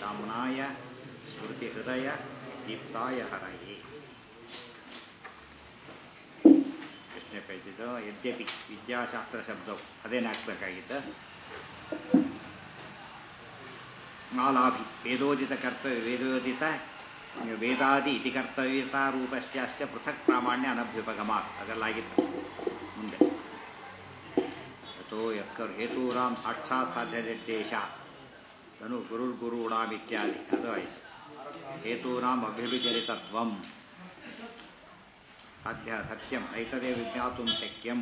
ಶಾಮ್ನಾಯ ಸ್ಮೃತಿ ಹೃದಯ ದೀಪ್ತಾಯ ಹರಯೇ ಎಷ್ಟನೇ ಪೇಜ್ ಇದು ಯದ್ಯಪಿ ವಿದ್ಯಾಶಾಸ್ತ್ರ ಶಬ್ದವು ಅದೇನು ಹಾಕ್ಬೇಕಾಗಿತ್ತು ಮಾಲಾಭಿ ವೇದೋದಿತ ಕರ್ತವ್ಯ ವೇದೋದಿತ ವೇದಾದಿ ಇತಿ ಕರ್ತವ್ಯತಾ ರೂಪಸ್ಯ ಪೃಥಕ್ ಪ್ರಾಮಾಣ್ಯ ಅನಭ್ಯುಪಗಮಾತ್ ಅದೆಲ್ಲಾಗಿತ್ತು ಮುಂದೆ ಯಥೋ ಯತ್ಕರ್ ಹೇತೂರಾಮ್ ಸಾಕ್ಷಾತ್ ಸಾಧ್ಯ ನಿರ್ದೇಶ ತನು ಗುರುರ್ಗುರುಣಾಮ್ ಇತ್ಯಾದಿ ಅದು ಆಯಿತು ಹೇತೂನಾಂ ಅಭಿವಿಚರಿತತ್ವಂ ಸಾಧ್ಯ ಸತ್ಯಂ ಐತದೇ ವಿಜ್ಞಾತು ಶಕ್ಯಂ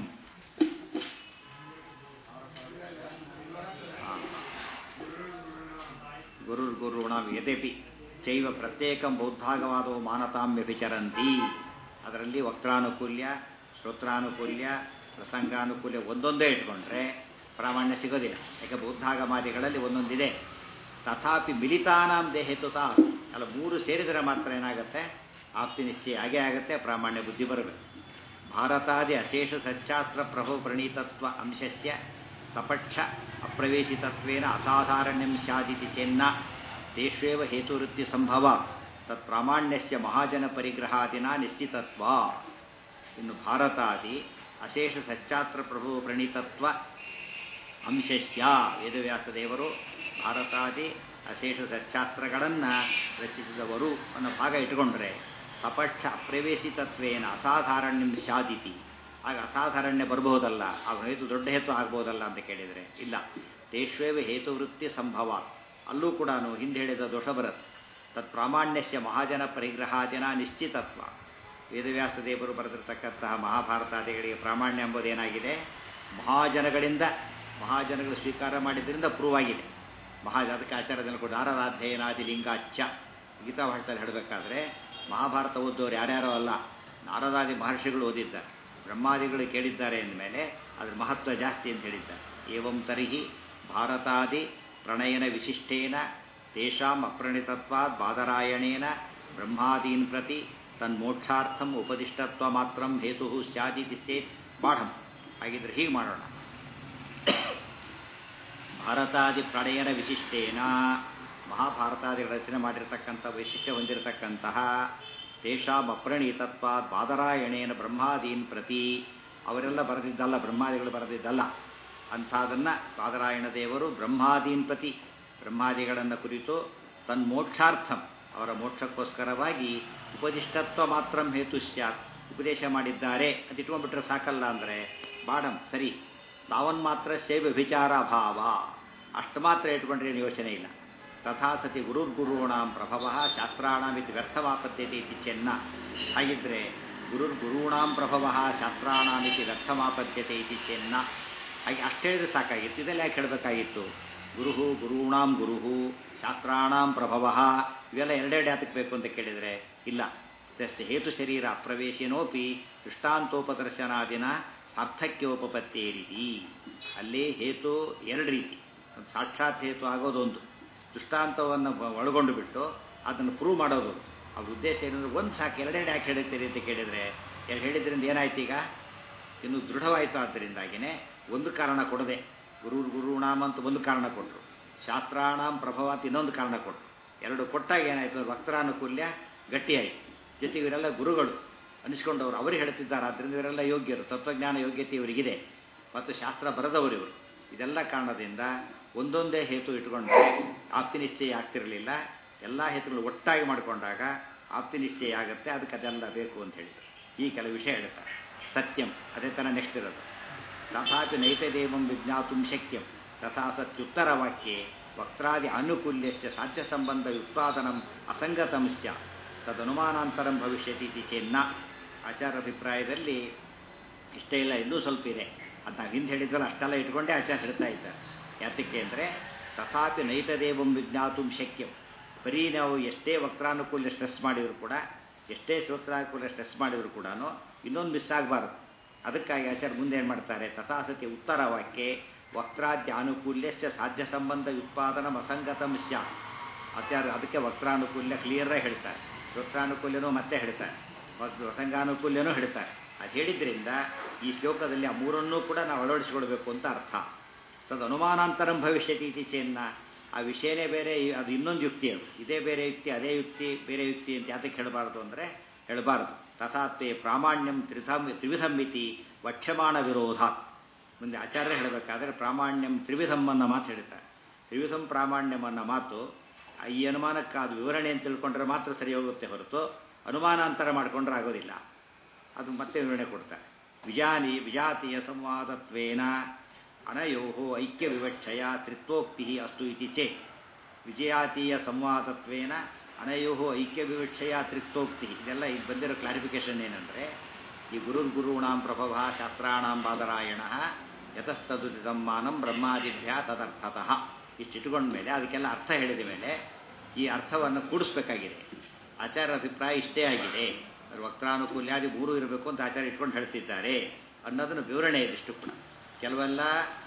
ಗುರುರ್ಗುರುಣಾಂ ಯದ್ಯಪಿ ಚೈವ ಪ್ರತ್ಯೇಕಂ ಬೌದ್ಧಾಗವಾದವು ಮಾನತಾಂ ವ್ಯಭಿಚರಂತಿ ಅದರಲ್ಲಿ ವಕ್ರಾನುಕೂಲ್ಯ ಶ್ರೋತ್ರಾನುಕೂಲ್ಯ ಪ್ರಸಂಗಾನುಕೂಲ್ಯ ಒಂದೊಂದೇ ಇಟ್ಕೊಂಡ್ರೆ ಪ್ರಾಮಾಣ್ಯ ಸಿಗೋದಿಲ್ಲ ಯಾಕೆ ಬೌದ್ಧಾಗಮಾದಿಗಳಲ್ಲಿ ಒಂದೊಂದಿದೆ ತಥಾಪಿ ಮಿಲಿತಾನಾಂ ದೇಹೇತುತ ಅಲ್ಲ ಮೂರು ಸೇರಿದರೆ ಮಾತ್ರ ಏನಾಗುತ್ತೆ ಆಪ್ತಿ ನಿಶ್ಚಯ ಹಾಗೇ ಆಗುತ್ತೆ ಪ್ರಾಮಾಣ್ಯ ಬುದ್ಧಿ ಬರಬೇಕು ಭಾರತಾದಿ ಅಶೇಷ ಸಚ್ಚಾಸ್ತ್ರ ಪ್ರಭು ಪ್ರಣೀತತ್ವ ಅಂಶಸ್ಯ ಸಪಕ್ಷ ಅಪ್ರವೇಶಿತತ್ವೇನ ಅಸಾಧಾರಣ್ಯಂ ಸ್ಯಾದಿತಿ ಚೆನ್ನ ತೇಷ್ವೇವ ಹೇತುವೃತ್ತಿ ಸಂಭವ ತತ್ ಪ್ರಾಮಾಣ್ಯಸ್ಯ ಮಹಾಜನ ಪರಿಗ್ರಹಾದಿನ ನಿಶ್ಚಿತತ್ವ ಇನ್ನು ಭಾರತಾದಿ ಅಶೇಷ ಸಚ್ಚಾತ್ರ ಪ್ರಭು ಪ್ರಣೀತತ್ವ ಅಂಶಸ್ಯ ವೇದವ್ಯಾಸ ದೇವರು ಭಾರತಾದಿ ಅಶೇಷ ಸಚ್ಚಾಸ್ತ್ರಗಳನ್ನು ರಚಿಸಿದವರು ಅನ್ನೋ ಭಾಗ ಇಟ್ಕೊಂಡ್ರೆ ಸಪಕ್ಷ ಅಪ್ರವೇಶಿತತ್ವೇನ ಅಸಾಧಾರಣ್ಯಂ ಸ್ಯಾದಿತಿ ಆಗ ಅಸಾಧಾರಣ್ಯ ಬರಬಹುದಲ್ಲ ಅವನು ಹೇತು ದೊಡ್ಡ ಹೇತು ಆಗ್ಬೋದಲ್ಲ ಅಂತ ಕೇಳಿದರೆ ಇಲ್ಲ ತೇಷ್ವೇವ ಹೇತುವೃತ್ತಿ ಸಂಭವ ಅಲ್ಲೂ ಕೂಡ ಹಿಂದೆ ಹೇಳಿದ ದೋಷ ಬರುತ್ತೆ ತತ್ ಪ್ರಾಮಾಣ್ಯಸ್ಯ ಮಹಾಜನ ಪರಿಗ್ರಹಾದಿನ ನಿಶ್ಚಿತತ್ವ ವೇದವ್ಯಾಸ ದೇವರು ಬರೆದಿರತಕ್ಕಂತಹ ಮಹಾಭಾರತಾದಿಗಳಿಗೆ ಪ್ರಾಮಾಣ್ಯ ಎಂಬುದೇನಾಗಿದೆ ಮಹಾಜನಗಳಿಂದ ಮಹಾಜನಗಳು ಸ್ವೀಕಾರ ಮಾಡಿದ್ರಿಂದ ಪ್ರೂವ್ ಆಗಿದೆ ಮಹಾಜ ಅದಕ್ಕೆ ಆಚಾರ್ಯದಲ್ಲಿ ಕೂಡ ನಾರದಾಧ್ಯಯನಾದಿ ಲಿಂಗಾಚ್ಚ ಗೀತಾ ಭಾಷೆಯಲ್ಲಿ ಹೇಳಬೇಕಾದ್ರೆ ಮಹಾಭಾರತ ಓದೋರು ಯಾರ್ಯಾರೋ ಅಲ್ಲ ನಾರದಾದಿ ಮಹರ್ಷಿಗಳು ಓದಿದ್ದಾರೆ ಬ್ರಹ್ಮಾದಿಗಳು ಕೇಳಿದ್ದಾರೆ ಅಂದಮೇಲೆ ಅದ್ರ ಮಹತ್ವ ಜಾಸ್ತಿ ಅಂತ ಹೇಳಿದ್ದಾರೆ ಏವಂ ತರ್ಹಿ ಭಾರತಾದಿ ಪ್ರಣಯನ ವಿಶಿಷ್ಟೇನ ತೇಷಾಂ ಅಪ್ರಣಿತತ್ವಾದ್ ಬಾದರಾಯಣೇನ ಬ್ರಹ್ಮಾದೀನ್ ಪ್ರತಿ ತನ್ಮೋಕ್ಷಾರ್ಥಂ ಉಪದಿಷ್ಟತ್ವ ಮಾತ್ರ ಹೇತು ಸ್ಯಾದಿತಿ ಚೇತ್ ಬಾಢಂ ಹಾಗಿದ್ರೆ ಹೀಗೆ ಮಾಡೋಣ ಭಾರತಾದಿ ಪ್ರಣಯನ ವಿಶಿಷ್ಟೇನ ಮಹಾಭಾರತಾದಿ ರಚನೆ ಮಾಡಿರ್ತಕ್ಕಂಥ ವೈಶಿಷ್ಟ್ಯ ಹೊಂದಿರತಕ್ಕಂತಹ ತೇಷಾಂ ಅಪ್ರಣೀತತ್ವ ಬಾದರಾಯಣೇನ ಬ್ರಹ್ಮಾದೀನ್ ಪ್ರತಿ ಅವರೆಲ್ಲ ಬರೆದಿದ್ದಲ್ಲ ಬ್ರಹ್ಮಾದಿಗಳು ಬರೆದಿದ್ದಲ್ಲ ಅಂಥದನ್ನು ಬಾದರಾಯಣ ದೇವರು ಬ್ರಹ್ಮಾದೀನ್ ಪ್ರತಿ ಬ್ರಹ್ಮಾದಿಗಳನ್ನು ಕುರಿತು ತನ್ಮೋಕ್ಷಾರ್ಥಂ ಅವರ ಮೋಕ್ಷಕ್ಕೋಸ್ಕರವಾಗಿ ಉಪದಿಷ್ಟತ್ವ ಮಾತ್ರ ಹೇತು ಸ್ಯಾತ್ ಉಪದೇಶ ಮಾಡಿದ್ದಾರೆ ಅಂತ ಇಟ್ಕೊಂಡ್ಬಿಟ್ರೆ ಸಾಕಲ್ಲ ಅಂದರೆ ಬಾಡಂ ಸರಿ ತಾವನ್ ಮಾತ್ರ ಸೇವೆ ವಿಚಾರ ಭಾವ ಅಷ್ಟು ಮಾತ್ರ ಇಟ್ಕೊಂಡ್ರೆ ಏನು ಯೋಚನೆ ಇಲ್ಲ ತಥಾ ಸತಿ ಗುರುರ್ಗುರುಣಾಂ ಪ್ರಭವ ಶಾಸ್ತ್ರಾಣಾಂ ಇದು ವ್ಯರ್ಥಮಾಪದ್ಯತೆ ಇತಿ ಚೆನ್ನ ಹಾಗಿದ್ರೆ ಗುರುರ್ಗುರುಣಾಂ ಪ್ರಭವ ಶಾಸ್ತ್ರಾಣಾಂ ಇತಿ ವ್ಯರ್ಥಮಾಪದ್ಯತೆ ಇತಿ ಚೆನ್ನ ಹಾಗೆ ಅಷ್ಟು ಹೇಳಿದ್ರೆ ಸಾಕಾಗಿತ್ತು ಇದೆಲ್ಲ ಯಾಕೆ ಹೇಳಬೇಕಾಗಿತ್ತು ಗುರುಹು ಗುರುಣಾಂ ಗುರುಹು ಶಾಸ್ತ್ರಾಣಾಂ ಪ್ರಭವ ಇವೆಲ್ಲ ಎರಡೆರಡು ಯಾತಕ್ಕೆ ಬೇಕು ಅಂತ ಕೇಳಿದರೆ ಇಲ್ಲ ತಸ್ಯ ಹೇತು ಶರೀರ ಅಪ್ರವೇಶಿನೋಪಿ ದೃಷ್ಟಾಂತೋಪದರ್ಶನಾದಿನ ಸಾರ್ಥಕ್ಯೋಪಪತ್ತೇರಿತಿ ಅಲ್ಲಿ ಹೇತು ಎರಡು ರೀತಿ ಒಂದು ಸಾಕ್ಷಾತ್ ಹೇತು ಆಗೋದೊಂದು ದೃಷ್ಟಾಂತವನ್ನು ಒಳಗೊಂಡು ಬಿಟ್ಟು ಅದನ್ನು ಪ್ರೂವ್ ಮಾಡೋದು ಅವ್ರ ಉದ್ದೇಶ ಏನಂದ್ರೆ ಒಂದು ಸಾಕು ಎರಡೆರಡು ಯಾಕೆ ಹೇಳುತ್ತೀರಿ ಅಂತ ಕೇಳಿದರೆ ಎರಡು ಹೇಳಿದ್ರಿಂದ ಏನಾಯ್ತು ಈಗ ಇನ್ನು ದೃಢವಾಯಿತು ಆದ್ದರಿಂದಾಗಿಯೇ ಒಂದು ಕಾರಣ ಕೊಡದೆ ಗುರು ಗುರುಣಾಮ ಅಂತ ಒಂದು ಕಾರಣ ಕೊಟ್ಟರು ಶಾಸ್ತ್ರಾಣಾಂ ಪ್ರಭವ ಅಂತ ಇನ್ನೊಂದು ಕಾರಣ ಕೊಟ್ಟರು ಎರಡು ಕೊಟ್ಟಾಗ ಏನಾಯಿತು ಭಕ್ತರಾನುಕೂಲ್ಯ ಗಟ್ಟಿಯಾಯಿತು ಜೊತೆಗೆ ಇವರೆಲ್ಲ ಗುರುಗಳು ಅನಿಸ್ಕೊಂಡವರು ಅವರು ಹೇಳ್ತಿದ್ದಾರೆ ಆದ್ದರಿಂದ ಇವರೆಲ್ಲ ಯೋಗ್ಯರು ತತ್ವಜ್ಞಾನ ಯೋಗ್ಯತೆ ಇವರಿಗಿದೆ ಮತ್ತು ಶಾಸ್ತ್ರ ಬರೆದವರು ಇವರು ಇದೆಲ್ಲ ಕಾರಣದಿಂದ ಒಂದೊಂದೇ ಹೇತು ಇಟ್ಕೊಂಡು ಆಪ್ತಿ ನಿಶ್ಚಯ ಆಗ್ತಿರಲಿಲ್ಲ ಎಲ್ಲ ಹೇತುಗಳು ಒಟ್ಟಾಗಿ ಮಾಡಿಕೊಂಡಾಗ ಆಪ್ತಿ ನಿಶ್ಚಯ ಆಗುತ್ತೆ ಅದಕ್ಕೆ ಅದೆಲ್ಲ ಬೇಕು ಅಂತ ಹೇಳಿದರು ಈ ಕೆಲವು ವಿಷಯ ಹೇಳ್ತಾರೆ ಸತ್ಯಂ ಅದೇ ಥರ ನೆಕ್ಸ್ಟ್ ಇರೋದು ತಥಾಪಿ ನೈತದೇವಂ ವಿಜ್ಞಾತು ಶಕ್ಯಂ ತಥಾ ಸತ್ಯುತ್ತರ ವಾಕ್ಯೆ ವಕ್ತಾದಿ ಅನುಕೂಲ್ಯಸ್ಯ ಸಾಧ್ಯ ಸಂಬಂಧ ಉತ್ಪಾದನಂ ಅಸಂಗತಂ ಸ್ಯ ತದನುಮಾನಾಂತರಂ ಭವಿಷ್ಯತಿ ಇತಿ ಚೆನ್ನ ಆಚಾರ ಅಭಿಪ್ರಾಯದಲ್ಲಿ ಇಷ್ಟೇ ಇಲ್ಲ ಇನ್ನೂ ಸ್ವಲ್ಪ ಇದೆ ಅದು ನಾವು ಹಿಂದೆ ಹೇಳಿದ್ವಲ್ಲ ಅಷ್ಟೆಲ್ಲ ಇಟ್ಕೊಂಡೇ ಆಚಾರ ಹೇಳ್ತಾ ಇದ್ದಾರೆ ಯಾತಕ್ಕೆ ಅಂದರೆ ತಥಾಪಿ ನೈತದೇವಂ ವಿಜ್ಞಾತು ಶಕ್ಯಂ ಬರೀ ನಾವು ಎಷ್ಟೇ ವಕ್ರಾನುಕೂಲ್ಯ ಸ್ಟ್ರೆಸ್ ಮಾಡಿದ್ರು ಕೂಡ ಎಷ್ಟೇ ಶ್ರೋತ್ರಾನುಕೂಲ್ಯ ಸ್ಟ್ರೆಸ್ ಮಾಡಿದ್ರು ಕೂಡ ಇನ್ನೊಂದು ಮಿಸ್ ಆಗಬಾರ್ದು ಅದಕ್ಕಾಗಿ ಆಚಾರ್ಯ ಮುಂದೆ ಏನು ಮಾಡ್ತಾರೆ ತಥಾಸತಿ ಉತ್ತರ ವಾಕ್ಯೆ ವಕ್ರಾದ್ಯ ಅನುಕೂಲ್ಯಸ್ಯ ಸಾಧ್ಯ ಸಂಬಂಧ ಉತ್ಪಾದನ ಅಸಂಗತಂ ಸ್ಯಾತ್ ಆಚಾರ್ಯ ಅದಕ್ಕೆ ವಕ್ರಾನುಕೂಲ್ಯ ಕ್ಲಿಯರಾಗಿ ಹೇಳ್ತಾರೆ ಶ್ರೋತ್ರಾನುಕೂಲ್ಯನೂ ಮತ್ತೆ ಹೇಳ್ತಾರೆ ಪ್ರಸಂಗಾನುಕೂಲ್ಯನೂ ಹೇಳ್ತಾರೆ ಅದು ಹೇಳಿದ್ರಿಂದ ಈ ಶ್ಲೋಕದಲ್ಲಿ ಆ ಮೂರನ್ನೂ ಕೂಡ ನಾವು ಅಳವಡಿಸಿಕೊಳ್ಬೇಕು ಅಂತ ಅರ್ಥ ತದು ಅನುಮಾನಾಂತರಂ ಭವಿಷ್ಯತಿ ಇತಿ ಚೆನ್ನ ಆ ವಿಷಯನೇ ಬೇರೆ ಇ- ಅದು ಇನ್ನೊಂದು ಯುಕ್ತಿ ಅದು ಇದೇ ಬೇರೆ ಯುಕ್ತಿ ಅದೇ ಯುಕ್ತಿ ಬೇರೆ ಯುಕ್ತಿ ಅಂತ ಯಾತಕ್ಕೆ ಹೇಳಬಾರದು ಅಂದರೆ ಹೇಳಬಾರದು ತಥಾತ್ಮೆ ಪ್ರಾಮಾಣ್ಯಂ ತ್ರಿಧಂ ತ್ರಿವಿಧಂ ಮಿತಿ ವಕ್ಷ್ಯಮಾಣ ವಿರೋಧ ಮುಂದೆ ಆಚಾರ್ಯ ಹೇಳಬೇಕಾದ್ರೆ ಪ್ರಾಮಾಣ್ಯಂ ತ್ರಿವಿಧಂ ಅನ್ನೋ ಮಾತು ಹೇಳ್ತಾರೆ ತ್ರಿವಿಧಂ ಪ್ರಾಮಾಣ್ಯಂ ಅನ್ನೋ ಮಾತು ಆ ಈ ಅನುಮಾನಕ್ಕೆ ಅದು ವಿವರಣೆ ಅಂತ ತಿಳ್ಕೊಂಡ್ರೆ ಮಾತ್ರ ಸರಿ ಹೋಗುತ್ತೆ ಹೊರತು ಅನುಮಾನಾಂತರ ಮಾಡಿಕೊಂಡ್ರೆ ಆಗೋದಿಲ್ಲ ಅದು ಮತ್ತೆ ವಿವರಣೆ ಕೊಡ್ತಾರೆ ವಿಜಾನಿ ವಿಜಾತಿಯ ಸಂವಾದತ್ವೇನ ಅನಯೋ ಐಕ್ಯ ವಿವಕ್ಷಯ ತ್ರಿತ್ವೋಕ್ತಿ ಅಸ್ತು ಇತಿ ಚೇತ್ ವಿಜಯಾತೀಯ ಸಂವಾದತ್ವೇನ ಅನಯೋ ಐಕ್ಯ ವಿವಕ್ಷಯ ತ್ರಿತ್ವೋಕ್ತಿ ಇದೆಲ್ಲ ಇಲ್ಲಿ ಬಂದಿರೋ ಕ್ಲಾರಿಫಿಕೇಶನ್ ಏನಂದರೆ ಈ ಗುರುರ್ಗುರುಣಾಂ ಪ್ರಭವ ಶಾಸ್ತ್ರಾಣಾಂ ಬಾದರಾಯಣ ಯತಸ್ತದುದಿದಂ ಮಾನಂ ಬ್ರಹ್ಮಾದಿಭ್ಯ ತದರ್ಥತಃ ಇಷ್ಟಿಟ್ಕೊಂಡ ಮೇಲೆ ಅದಕ್ಕೆಲ್ಲ ಅರ್ಥ ಹೇಳಿದ ಮೇಲೆ ಈ ಅರ್ಥವನ್ನು ಕೂಡಿಸ್ಬೇಕಾಗಿದೆ ಆಚಾರ್ಯ ಅಭಿಪ್ರಾಯ ಇಷ್ಟೇ ಆಗಿದೆ ಅದ್ರ ವಕ್ತಾನುಕೂಲ್ಯಾದಿ ಮೂರು ಇರಬೇಕು ಅಂತ ಆಚಾರ್ಯ ಇಟ್ಕೊಂಡು ಹೇಳ್ತಿದ್ದಾರೆ ಅನ್ನೋದನ್ನು ವಿವರಣೆ ಇದಿಷ್ಟು ಕೂಡ ಕೆಲವೆಲ್ಲ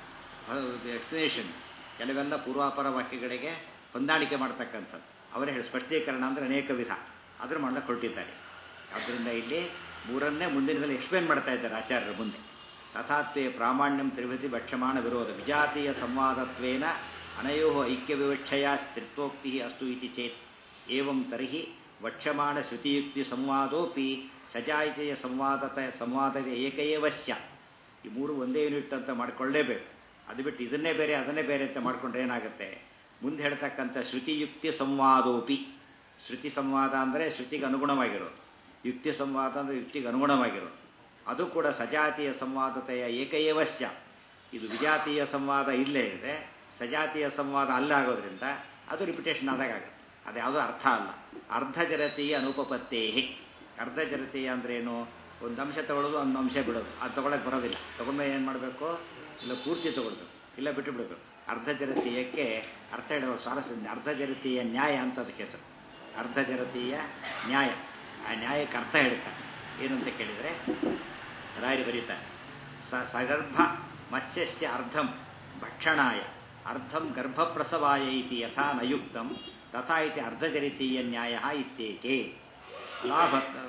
ಎಕ್ಸ್ಪ್ಲನೇಷನ್ ಕೆಲವೆಲ್ಲ ಪೂರ್ವಾಪರ ವಾಕ್ಯಗಳಿಗೆ ಹೊಂದಾಣಿಕೆ ಮಾಡ್ತಕ್ಕಂಥದ್ದು ಅವರೇ ಹೇಳಿ ಸ್ಪಷ್ಟೀಕರಣ ಅಂದರೆ ಅನೇಕ ವಿಧ ಅದನ್ನು ಮಾಡಕ್ಕೆ ಹೊರಟಿದ್ದಾರೆ ಆದ್ದರಿಂದ ಇಲ್ಲಿ ಮೂರನ್ನೇ ಮುಂದಿನದಲ್ಲಿ ಎಕ್ಸ್ಪ್ಲೇನ್ ಮಾಡ್ತಾ ಇದ್ದಾರೆ ಆಚಾರ್ಯರ ಮುಂದೆ ತಥಾತ್ವೇ ಪ್ರಾಮಾಣ್ಯಂ ತ್ರಿಭತಿ ಭಕ್ಷ್ಯಮಾಣ ವಿರೋಧ ವಿಜಾತೀಯ ಸಂವಾದತ್ವೇನ ಅನಯೋ ಐಕ್ಯ ವಿವಕ್ಷಯ ತ್ರಿತ್ವೋಕ್ತಿ ಅಸ್ತು ಇತಿ ಚೇತ್ ಏವಂ ತರ್ಹಿ ವಕ್ಷ್ಯಮಾಣ ಶ್ರುತಿಯುಕ್ತಿ ಸಂವಾದೋಪಿ ಸಜಾಯಿತೆಯ ಸಂವಾದತ ಸಂವಾದದ ಏಕಏವ ಸ್ಯಾತ್ ಈ ಮೂರು ಒಂದೇ ಯೂನಿಟ್ ಅಂತ ಮಾಡ್ಕೊಳ್ಳೇಬೇಕು ಅದು ಬಿಟ್ಟು ಇದನ್ನೇ ಬೇರೆ ಅದನ್ನೇ ಬೇರೆ ಅಂತ ಮಾಡ್ಕೊಂಡ್ರೆ ಏನಾಗುತ್ತೆ ಮುಂದೆ ಹೇಳ್ತಕ್ಕಂಥ ಶ್ರುತಿಯುಕ್ತಿ ಸಂವಾದೋಪಿ ಶ್ರುತಿ ಸಂವಾದ ಅಂದರೆ ಶ್ರುತಿಗೆ ಅನುಗುಣವಾಗಿರೋದು ಯುಕ್ತಿ ಸಂವಾದ ಅಂದರೆ ಯುಕ್ತಿಗೆ ಅನುಗುಣವಾಗಿರೋದು ಅದು ಕೂಡ ಸಜಾತಿಯ ಸಂವಾದತೆಯ ಏಕಏವ ಸ್ಯಾತ್ ಇದು ವಿಜಾತೀಯ ಸಂವಾದ ಇಲ್ಲೇ ಇದೆ ಸಜಾತಿಯ ಸಂವಾದ ಅಲ್ಲಾಗೋದ್ರಿಂದ ಅದು ರಿಪಿಟೇಷನ್ ಆದಾಗ ಆಗುತ್ತೆ ಅದು ಯಾವುದೋ ಅರ್ಥ ಅಲ್ಲ ಅರ್ಧಜರತೀಯ ಅನುಪಪತ್ತೇಹಿ ಅರ್ಧಜರತೀಯ ಅಂದ್ರೇನು ಒಂದು ಅಂಶ ತಗೊಳ್ಳೋದು ಒಂದು ಅಂಶ ಬಿಡೋದು ಅದು ತೊಗೊಳಕ್ಕೆ ಬರೋದಿಲ್ಲ ತೊಗೊಂಡ್ಮೇಲೆ ಏನು ಮಾಡಬೇಕು ಇಲ್ಲ ಪೂರ್ತಿ ತೊಗೊಳ್ಬೇಕು ಇಲ್ಲ ಬಿಟ್ಟು ಬಿಡಬೇಕು ಅರ್ಧಜರತೀಯಕ್ಕೆ ಅರ್ಥ ಹೇಳುವ ಸ್ವಾರಸ್ಯ ಅರ್ಧಜರತೀಯ ನ್ಯಾಯ ಅಂತ ಅದಕ್ಕೆ ಹೆಸರು ಅರ್ಧಜರತೀಯ ನ್ಯಾಯ ಆ ನ್ಯಾಯಕ್ಕೆ ಅರ್ಥ ಹೇಳ್ತಾರೆ ಏನಂತ ಕೇಳಿದರೆ ರಾಯರು ಬರೀತಾರೆ ಸ ಸಗರ್ಭ ಮತ್ಸ್ಯಸ್ಯ ಅರ್ಧಂ ಭಕ್ಷಣಾಯ ಅರ್ಧಂ ಗರ್ಭಪ್ರಸವಾಯ ಇತಿ ಯಥಾ ನಯುಕ್ತಂ ತಥಾ ಇತಿ ಅರ್ಧಜರಿತೀಯ ನ್ಯಾಯ ಇತ್ಯೇಕೆ ಲಾಭ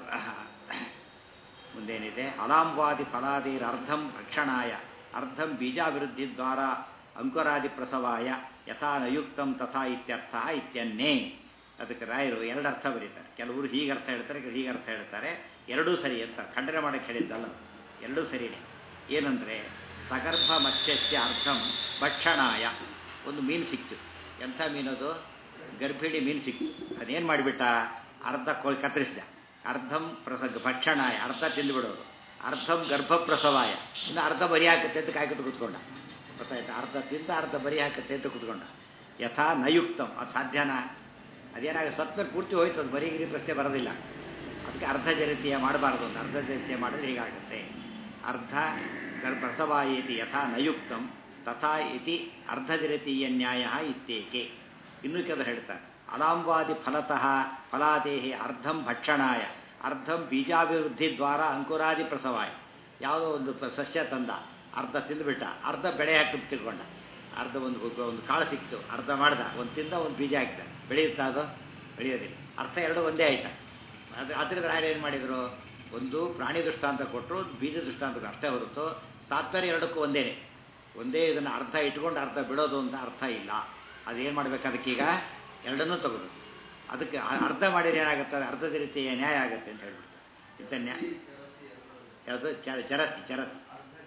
ಮುಂದೇನಿದೆ ಅಲಾಂವಾದಿ ಫಲಾದಿರ ಅರ್ಧಂ ಭಕ್ಷಣಾಯ ಅರ್ಧಂ ಬೀಜಾಭಿವೃದ್ಧಿ ದ್ವಾರ ಅಂಕುರಾದಿ ಪ್ರಸವಾಯ ಯಥಾ ನಯುಕ್ತಂ ತಥಾ ಇತ್ಯರ್ಥ ಇತ್ಯನ್ನೇ ಅದಕ್ಕೆ ರಾಯರು ಎರಡು ಅರ್ಥ ಬರೀತಾರೆ ಕೆಲವರು ಹೀಗೆ ಅರ್ಥ ಹೇಳ್ತಾರೆ ಕೆಲವರು ಹೀಗೆ ಅರ್ಥ ಹೇಳ್ತಾರೆ ಎರಡೂ ಸರಿ ಅಂತ ಖಂಡನೆ ಮಾಡಕ್ಕೆ ಹೇಳಿದ್ದಲ್ಲ ಎರಡೂ ಸರಿನೇ ಏನಂದರೆ ಸಗರ್ಭ ಮತ್ಸ್ಯಸ್ಯ ಅರ್ಧಂ ಭಕ್ಷಣಾಯ ಒಂದು ಮೀನು ಸಿಕ್ತು ಎಂಥ ಮೀನದು ಗರ್ಭಿಣಿ ಮೀನು ಸಿಕ್ತು ಅದೇನು ಮಾಡಿಬಿಟ್ಟ ಅರ್ಧ ಕೊಳ್ ಕತ್ತರಿಸಿದ ಅರ್ಧಂ ಪ್ರಸ ಭಕ್ಷಣಾಯ ಅರ್ಧ ತಿಂದುಬಿಡೋದು ಅರ್ಧಂ ಗರ್ಭಪ್ರಸವಾಯ ಇನ್ನು ಅರ್ಧ ಬರಿ ಹಾಕುತ್ತೆ ಅಂತ ಕಾಯ್ಕೊಟ್ಟು ಕೂತ್ಕೊಂಡ ಗೊತ್ತಾಯ್ತು ಅರ್ಧ ತಿಂದ ಅರ್ಧ ಬರಿ ಹಾಕುತ್ತೆ ಅಂತ ಕೂತ್ಕೊಂಡ ಯಥಾ ನಯುಕ್ತಂ ಅದು ಸಾಧ್ಯನಾ ಅದೇನಾಗ ಸತ್ಮೇಲೆ ಪೂರ್ತಿ ಹೋಯ್ತು ಅದು ಬರೀ ಗಿರಿ ಪ್ರಶ್ನೆ ಬರೋದಿಲ್ಲ ಅದಕ್ಕೆ ಅರ್ಧ ಜರಿತೀಯ ಮಾಡಬಾರ್ದು ಅಂತ ಅರ್ಧ ಜರಿತೀಯ ಮಾಡಿದ್ರೆ ಹೀಗಾಗುತ್ತೆ ಅರ್ಧ ಪ್ರಸವಾಯೇತಿ ಯಥಾ ನಯುಕ್ತಂ ತಥಾ ಇತಿ ಅರ್ಧಜರಿತೀಯ ನ್ಯಾಯ ಇತ್ಯೇಕೆ ಇನ್ನೂ ಕೆಲವು ಹೇಳ್ತಾರೆ ಅಲಾಂವಾದಿ ಫಲತಃ ಫಲಾದೇಹಿ ಅರ್ಧಂ ಭಕ್ಷಣಾಯ ಅರ್ಧಂ ಬೀಜಾಭಿವೃದ್ಧಿ ದ್ವಾರ ಅಂಕುರಾದಿ ಪ್ರಸವಾಯ ಯಾವುದೋ ಒಂದು ಪ- ಸಸ್ಯ ತಂದ ಅರ್ಧ ತಿಂದುಬಿಟ್ಟ ಅರ್ಧ ಬೆಳೆ ಹಾಕಿ ತಿಳ್ಕೊಂಡ ಅರ್ಧ ಒಂದು ಒಂದು ಕಾಳು ಸಿಕ್ತು ಅರ್ಧ ಮಾಡ್ದ ಒಂದು ತಿಂದ ಒಂದು ಬೀಜ ಹಾಕಿದ ಬೆಳೆಯುತ್ತಾ ಅದು ಬೆಳೆಯೋದಿಲ್ಲ ಅರ್ಥ ಎರಡು ಒಂದೇ ಆಯ್ತಾ ಅದು ಅದರಿಂದ ರಾಯರು ಏನು ಮಾಡಿದರು ಒಂದು ಪ್ರಾಣಿ ದೃಷ್ಟಾಂತ ಕೊಟ್ಟರು ಬೀಜ ದೃಷ್ಟಾಂತ ಅರ್ಥ ಹೊರತು ತಾತ್ಪರ್ಯ ಎರಡಕ್ಕೂ ಒಂದೇನೆ ಒಂದೇ ಇದನ್ನು ಅರ್ಧ ಇಟ್ಕೊಂಡು ಅರ್ಧ ಬಿಡೋದು ಅಂತ ಅರ್ಥ ಇಲ್ಲ ಅದೇನು ಮಾಡ್ಬೇಕು ಅದಕ್ಕೀಗ ಎರಡನ್ನೂ ತಗೋಬೇಕು ಅದಕ್ಕೆ ಅ- ಅರ್ಧ ಮಾಡಿದ್ರೆ ಏನಾಗುತ್ತೆ ಅದು ಅರ್ಧದ ರೀತಿಯ ನ್ಯಾಯ ಆಗುತ್ತೆ ಅಂತ ಹೇಳ್ಬಿಡ್ತಾರೆ ಇಂಥ ನ್ಯಾಯ ಯಾವುದು ಚರ ಚರತಿ ಚರತಿ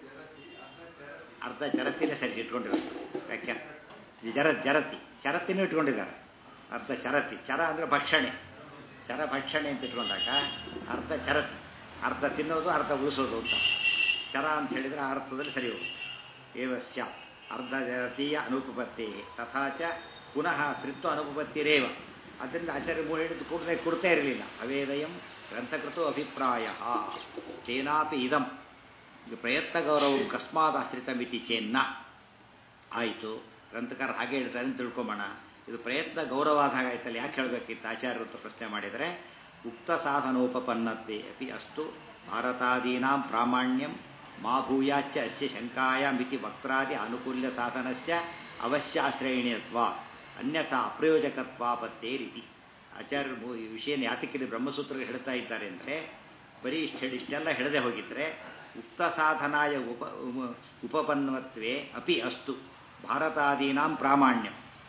ಅರ್ಧ ಚರತಿನೇ ಸರಿ ಇಟ್ಕೊಂಡಿರೋದು ವ್ಯಾಖ್ಯಾನ ಜರ ಜರತಿ ಚರತಿನೂ ಇಟ್ಕೊಂಡಿದ್ದಾರೆ ಅರ್ಧ ಚರತಿ ಚರ ಅಂದರೆ ಭಕ್ಷಣೆ ಚರ ಭಕ್ಷಣೆ ಅಂತ ಇಟ್ಕೊಂಡಾಗ ಅರ್ಧ ಚರತಿ ಅರ್ಧ ತಿನ್ನೋದು ಅರ್ಧ ಉಳಿಸೋದು ಅಂತ ಚರ ಅಂತ ಹೇಳಿದರೆ ಆ ಅರ್ಥದಲ್ಲಿ ಸರಿ ಹೋಗುತ್ತೆ ಏವಸ್ಯ ಅರ್ಧ ಜರತೀಯ ಅನುಪಪತ್ತಿ ತಥಾಚ ಪುನಃ ತ್ರಿತ್ವ ಅನುಪಪತ್ತಿರೇವ ಅದರಿಂದ ಆಚಾರ್ಯ ಮೂರು ಹೇಳಿದ್ದು ಕೂಡಲೇ ಕೊಡ್ತಾ ಇರಲಿಲ್ಲ ಅವೇದಯಂ ಗ್ರಂಥಕೃತೋ ಅಭಿಪ್ರಾಯ ತೇನಾಪಿ ಇದಂ ಇದು ಪ್ರಯತ್ನ ಗೌರವಂ ಕಸ್ಮಾತ್ ಆಶ್ರಿತಮಿತಿ ಚೇನ್ನ ಆಯಿತು ಗ್ರಂಥಕಾರ ಹಾಗೆ ಹೇಳ್ತಾರೆ ಅಂತ ತಿಳ್ಕೊಂಬೋಣ ಇದು ಪ್ರಯತ್ನ ಗೌರವ ಆದಾಗ ಆಯ್ತಲ್ಲ ಯಾಕೆ ಹೇಳಬೇಕಿತ್ತು ಆಚಾರ್ಯರು ಅಂತ ಪ್ರಶ್ನೆ ಮಾಡಿದರೆ ಉಕ್ತ ಸಾಧನೋಪಪನ್ನತೆ ಅಪಿ ಅಸ್ತು ಭಾರತಾದೀನಾಂ ಪ್ರಾಮಾಣ್ಯಂ ಮಾ ಭೂಯಾಚ್ಚ ಅಸ್ಯ ಶಂಕಾಯಾಮಿತಿ ವಕ್ರಾದಿ ಅನುಕೂಲ್ಯ ಸಾಧನಸ್ಯ ಅವಶ್ಯಾಶ್ರಯಣೀಯತ್ವ ಅನ್ಯಥಾ ಅಪ್ರಯೋಜಕತ್ವಾಪತ್ತೇ ರೀತಿ ಆಚಾರ್ಯರು ಮು- ಈ ವಿಷಯನ ಯಾತಕ್ಕಿದೆ ಬ್ರಹ್ಮಸೂತ್ರ ಹೇಳ್ತಾ ಇದ್ದಾರೆ ಅಂದರೆ ಬರೀ ಇಷ್ಟು ಹೇಳಿ ಇಷ್ಟೆಲ್ಲ ಹೇಳದೆ ಹೋಗಿದ್ರೆ ಉಕ್ತ ಸಾಧನಾಯ ಉಪ ಉಮ- ಉಪಪನ್ನತ್ವೇ ಅಪಿ ಅಸ್ತು ಭಾರತಾದೀನಾಂ ಪ್ರಾಮಾಣ್ಯಂ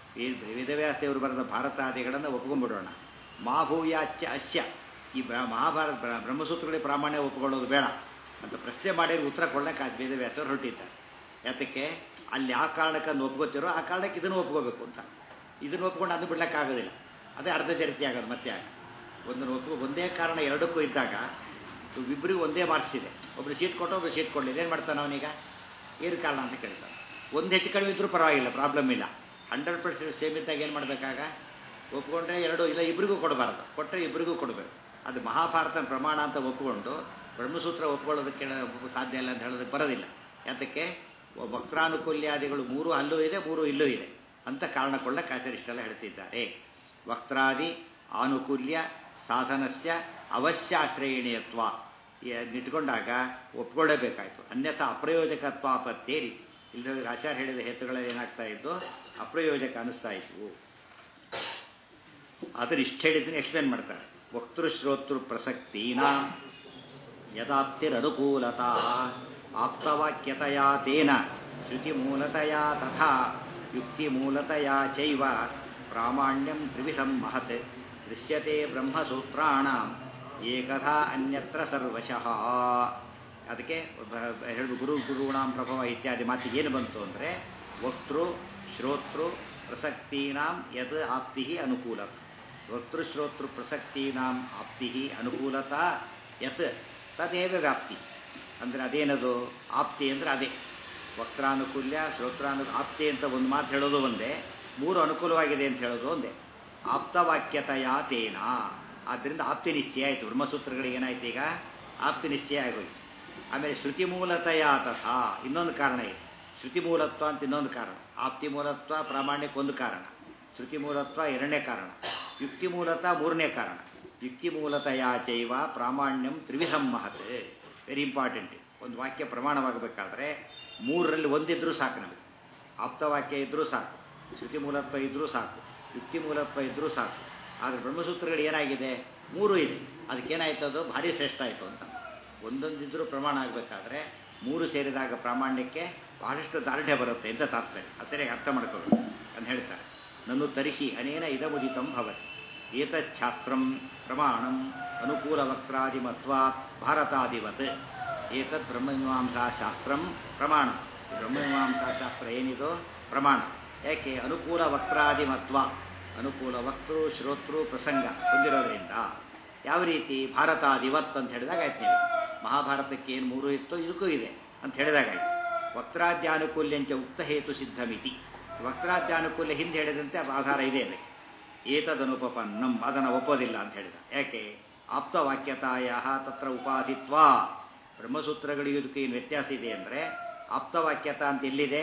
ಈ ವೇದವ್ಯಾಸದೇವರು ಬರೆದ ಭಾರತಾದಿಗಳನ್ನು ಒಪ್ಕೊಂಡ್ಬಿಡೋಣ ಮಾಭೂಯಾಚ್ಯ ಅಸ್ಯ ಈ ಬ್ರ- ಮಹಾಭಾರತ ಬ್ರ- ಬ್ರಹ್ಮಸೂತ್ರಗಳಿಗೆ ಪ್ರಾಮಾಣ್ಯ ಒಪ್ಕೊಳ್ಳೋದು ಬೇಡ ಅಂತ ಪ್ರಶ್ನೆ ಮಾಡಿ ಉತ್ತರ ಕೊಡಕ್ಕೆ ಆ ವೇದವ್ಯಾಸರು ಹೊರಟಿದ್ದಾರೆ ಯಾತಕ್ಕೆ ಅಲ್ಲಿ ಆ ಕಾರಣಕ್ಕನ್ನು ಒಪ್ಕೋತಿರೋ ಆ ಕಾರಣಕ್ಕೆ ಇದನ್ನು ಒಪ್ಕೋಬೇಕು ಅಂತ ಇದನ್ನು ಒಪ್ಕೊಂಡು ಅದು ಬಿಡ್ಲಿಕ್ಕಾಗೋದಿಲ್ಲ ಅದೇ ಅರ್ಧ ಚರಿತ್ರೆ ಆಗೋದು ಮತ್ತೆ ಆಗ ಒಂದನ್ನು ಒಪ್ಕೊ ಒಂದೇ ಕಾರಣ ಎರಡಕ್ಕೂ ಇದ್ದಾಗ ಇಬ್ಬರಿಗೂ ಒಂದೇ ಮಾರ್ಕ್ಸ್ ಇದೆ ಒಬ್ರು ಸೀಟ್ ಕೊಟ್ಟು ಒಬ್ರು ಸೀಟ್ ಕೊಡಲಿಲ್ಲ ಏನು ಮಾಡ್ತಾನೆ ಅವನೀಗ ಏನು ಕಾರಣ ಅಂತ ಕೇಳ್ತಾನೆ ಒಂದು ಹೆಚ್ಚು ಕಡಿಮೆ ಇದ್ರೂ ಪರವಾಗಿಲ್ಲ ಪ್ರಾಬ್ಲಮ್ ಇಲ್ಲ ಹಂಡ್ರೆಡ್ ಪರ್ಸೆಂಟ್ ಸೇಮ್ ಇದ್ದಾಗ ಏನು ಮಾಡಬೇಕಾಗ ಒಪ್ಕೊಂಡ್ರೆ ಎರಡು ಇಲ್ಲ ಇಬ್ಬರಿಗೂ ಕೊಡಬಾರ್ದು ಕೊಟ್ಟರೆ ಇಬ್ಬರಿಗೂ ಕೊಡಬೇಕು ಅದು ಮಹಾಭಾರತನ ಪ್ರಮಾಣ ಅಂತ ಒಪ್ಕೊಂಡು ಬ್ರಹ್ಮಸೂತ್ರ ಒಪ್ಕೊಳ್ಳೋದಕ್ಕೆ ಸಾಧ್ಯ ಇಲ್ಲ ಅಂತ ಹೇಳೋದಕ್ಕೆ ಬರೋದಿಲ್ಲ ಯಾತಕ್ಕೆ ವಕ್ರಾನುಕೂಲ್ಯಾದಿಗಳು ಮೂರು ಅಲ್ಲೂ ಇದೆ ಮೂರು ಇಲ್ಲೂ ಇದೆ ಅಂತ ಕಾರಣ ಕೊಳ್ಳಕ್ಕೆ ಆಚಾರಿಷ್ಟೆಲ್ಲ ಹೇಳ್ತಿದ್ದಾರೆ ವಕ್ರಾದಿ ಆನುಕೂಲ್ಯ ಸಾಧನಸ್ಯ ಅವಶ್ಯ ಆಶ್ರಯಣೀಯತ್ವ ನಿಟ್ಕೊಂಡಾಗ ಒಪ್ಕೊಳ್ಳೇಬೇಕಾಯ್ತು ಅನ್ಯಥಾ ಅಪ್ರಯೋಜಕತ್ವ ಪತ್ತೇರಿ ಇಲ್ಲಿ ಆಚಾರ್ಯ ಹೇಳಿದ ಹೇತುಗಳಲ್ಲಿ ಏನಾಗ್ತಾ ಇದ್ದು ಅಪ್ರಯೋಜಕ ಅನಿಸ್ತಾ ಇದ್ವು ಅದನ್ನ ಇಷ್ಟು ಹೇಳಿದ್ದೀನಿ ಎಕ್ಸ್ಪ್ಲೇನ್ ಮಾಡ್ತಾರೆ ವಕ್ತೃ ಶ್ರೋತೃ ಪ್ರಸಕ್ತೀನ ಯದಾಪ್ತಿರನುಕೂಲತಾ ಆಪ್ತವಾಕ್ಯತೆಯ ತೇನ ಶ್ರುತಿಮೂಲತೆಯ ತಥಾ ಯುಕ್ತಿಮೂಲತೆಯ ಚೈವ ಪ್ರಾಮಾಣ್ಯಂ ತ್ರಿವಿಧಂ ಮಹತ್ ದೃಶ್ಯತೆ ಬ್ರಹ್ಮಸೂತ್ರಾಣಾಂ ಏಕಥಾ ಅನ್ಯತ್ರ ಸರ್ವಶಃ ಅದಕ್ಕೆ ಹೇಳು ಗುರು ಗುರುಣಾಂ ಪ್ರಭವ ಇತ್ಯಾದಿ ಮಾತಿಗೆ ಏನು ಬಂತು ಅಂದರೆ ವಕ್ತೃ ಶ್ರೋತೃ ಪ್ರಸಕ್ತೀನಾಂ ಯದ್ ಆಪ್ತಿ ಅನುಕೂಲ ವಕ್ತೃ ಶ್ರೋತೃ ಪ್ರಸಕ್ತೀನಾಂ ಆಪ್ತಿ ಅನುಕೂಲತಾ ಯತ್ ತದೇವ ವ್ಯಾಪ್ತಿ ಅಂದರೆ ಅದೇನದು ಆಪ್ತಿ ಅಂದರೆ ಅದೇ ವಕ್ರಾನುಕೂಲ್ಯ ಶ್ರೋತ್ರಾನು ಆಪ್ತಿ ಅಂತ ಒಂದು ಮಾತು ಹೇಳೋದು ಒಂದೇ ಮೂರು ಅನುಕೂಲವಾಗಿದೆ ಅಂತ ಹೇಳೋದು ಒಂದೇ ಆಪ್ತವಾಕ್ಯತೆಯ ತೇನ ಆದ್ದರಿಂದ ಆಪ್ತಿ ನಿಶ್ಚಯ ಆಯಿತು ಬ್ರಹ್ಮಸೂತ್ರಗಳಿಗೆ ಏನಾಯ್ತು ಈಗ ಆಪ್ತಿ ನಿಶ್ಚಯ ಆಗೋಯ್ತು ಆಮೇಲೆ ಶ್ರುತಿ ಮೂಲತೆಯ ತಥಾ ಇನ್ನೊಂದು ಕಾರಣ ಇದೆ ಶ್ರುತಿ ಮೂಲತ್ವ ಅಂತ ಇನ್ನೊಂದು ಕಾರಣ ಆಪ್ತಿ ಮೂಲತ್ವ ಪ್ರಾಮಾಣ್ಯಕ್ಕೆ ಒಂದು ಕಾರಣ ಶ್ರುತಿ ಮೂಲತ್ವ ಎರಡನೇ ಕಾರಣ ಯುಕ್ತಿ ಮೂಲತ ಮೂರನೇ ಕಾರಣ ಯುಕ್ತಿ ಮೂಲತೆಯ ಚೈವ ಪ್ರಾಮಾಣ್ಯಂ ತ್ರಿವಿಧಂ ಮಹತ್ ವೆರಿ ಇಂಪಾರ್ಟೆಂಟ್ ಒಂದು ವಾಕ್ಯ ಪ್ರಮಾಣವಾಗಬೇಕಾದ್ರೆ ಮೂರರಲ್ಲಿ ಒಂದಿದ್ರೂ ಸಾಕು ನಮಗೆ ಆಪ್ತವಾಕ್ಯ ಇದ್ರೂ ಸಾಕು ಶ್ರುತಿ ಮೂಲತ್ವ ಇದ್ರೂ ಸಾಕು ಯುಕ್ತಿ ಮೂಲತ್ವ ಇದ್ರೂ ಸಾಕು ಆದರೆ ಬ್ರಹ್ಮಸೂತ್ರಗಳು ಏನಾಗಿದೆ ಮೂರು ಇದೆ ಅದಕ್ಕೇನಾಯ್ತು ಅದು ಭಾರಿ ಶ್ರೇಷ್ಠ ಆಯಿತು ಅಂತ ಒಂದೊಂದಿದ್ರೂ ಪ್ರಮಾಣ ಆಗಬೇಕಾದ್ರೆ ಮೂರು ಸೇರಿದಾಗ ಪ್ರಾಮಾಣ್ಯಕ್ಕೆ ಬಹಳಷ್ಟು ದಾರ್ಢ್ಯ ಬರುತ್ತೆ ಅಂತ ತಾತ್ಪರ್ಯ ಅತ್ತರೆ ಅರ್ಥ ಮಾಡ್ಕೊಳ್ಳೋದು ಅಂತ ಹೇಳ್ತಾರೆ ನನ್ನು ತರ್ಹಿ ಅನೇನ ಇದಮುದಿತಂ ಭವತಿ ಏತಚ್ಛಾಸ್ತ್ರಂ ಪ್ರಮಾಣಂ ಅನುಕೂಲ ವಕ್ರಾದಿಮತ್ವಾತ್ ಭಾರತಾದಿವತ್ ಏತತ್ ಬ್ರಹ್ಮಮೀಮಾಂಸಾ ಶಾಸ್ತ್ರಂ ಪ್ರಮಾಣ ಬ್ರಹ್ಮಮೀಮಾಂಸಾ ಶಾಸ್ತ್ರ ಏನಿದೋ ಪ್ರಮಾಣ ಯಾಕೆ ಅನುಕೂಲ ವಕ್ರಾದಿಮತ್ವ ಅನುಕೂಲ ವಕ್ತೃ ಶ್ರೋತೃ ಪ್ರಸಂಗ ಹೊಂದಿರೋದ್ರಿಂದ ಯಾವ ರೀತಿ ಭಾರತಾದಿವತ್ ಅಂತ ಹೇಳಿದಾಗ ಆಯ್ತು ನೀವು ಮಹಾಭಾರತಕ್ಕೆ ಏನು ಮೂರು ಇತ್ತು ಇದಕ್ಕೂ ಇದೆ ಅಂತ ಹೇಳಿದಾಗ ಆಯ್ತು ವಕ್ರಾದ್ಯಾನುಕೂಲ್ಯಂಚ ಉಕ್ತ ಹೇತು ಸಿದ್ಧಮಿತಿ ವಕ್ರಾದ್ಯಾನುಕೂಲ್ಯ ಹಿಂದೆ ಹೇಳಿದಂತೆ ಅದು ಆಧಾರ ಇದೆ ಅದಕ್ಕೆ ಏತದನುಪಪನ್ನಂ ಅದನ್ನು ಒಪ್ಪೋದಿಲ್ಲ ಅಂತ ಹೇಳಿದ ಯಾಕೆ ಆಪ್ತವಾಕ್ಯತಾಯ ತತ್ರ ಉಪಾಧಿತ್ವ ಬ್ರಹ್ಮಸೂತ್ರಗಳಿಗೆ ಇದಕ್ಕೆ ಏನು ವ್ಯತ್ಯಾಸ ಇದೆ ಅಂದರೆ ಆಪ್ತವಾಕ್ಯತ ಅಂತ ಎಲ್ಲಿದೆ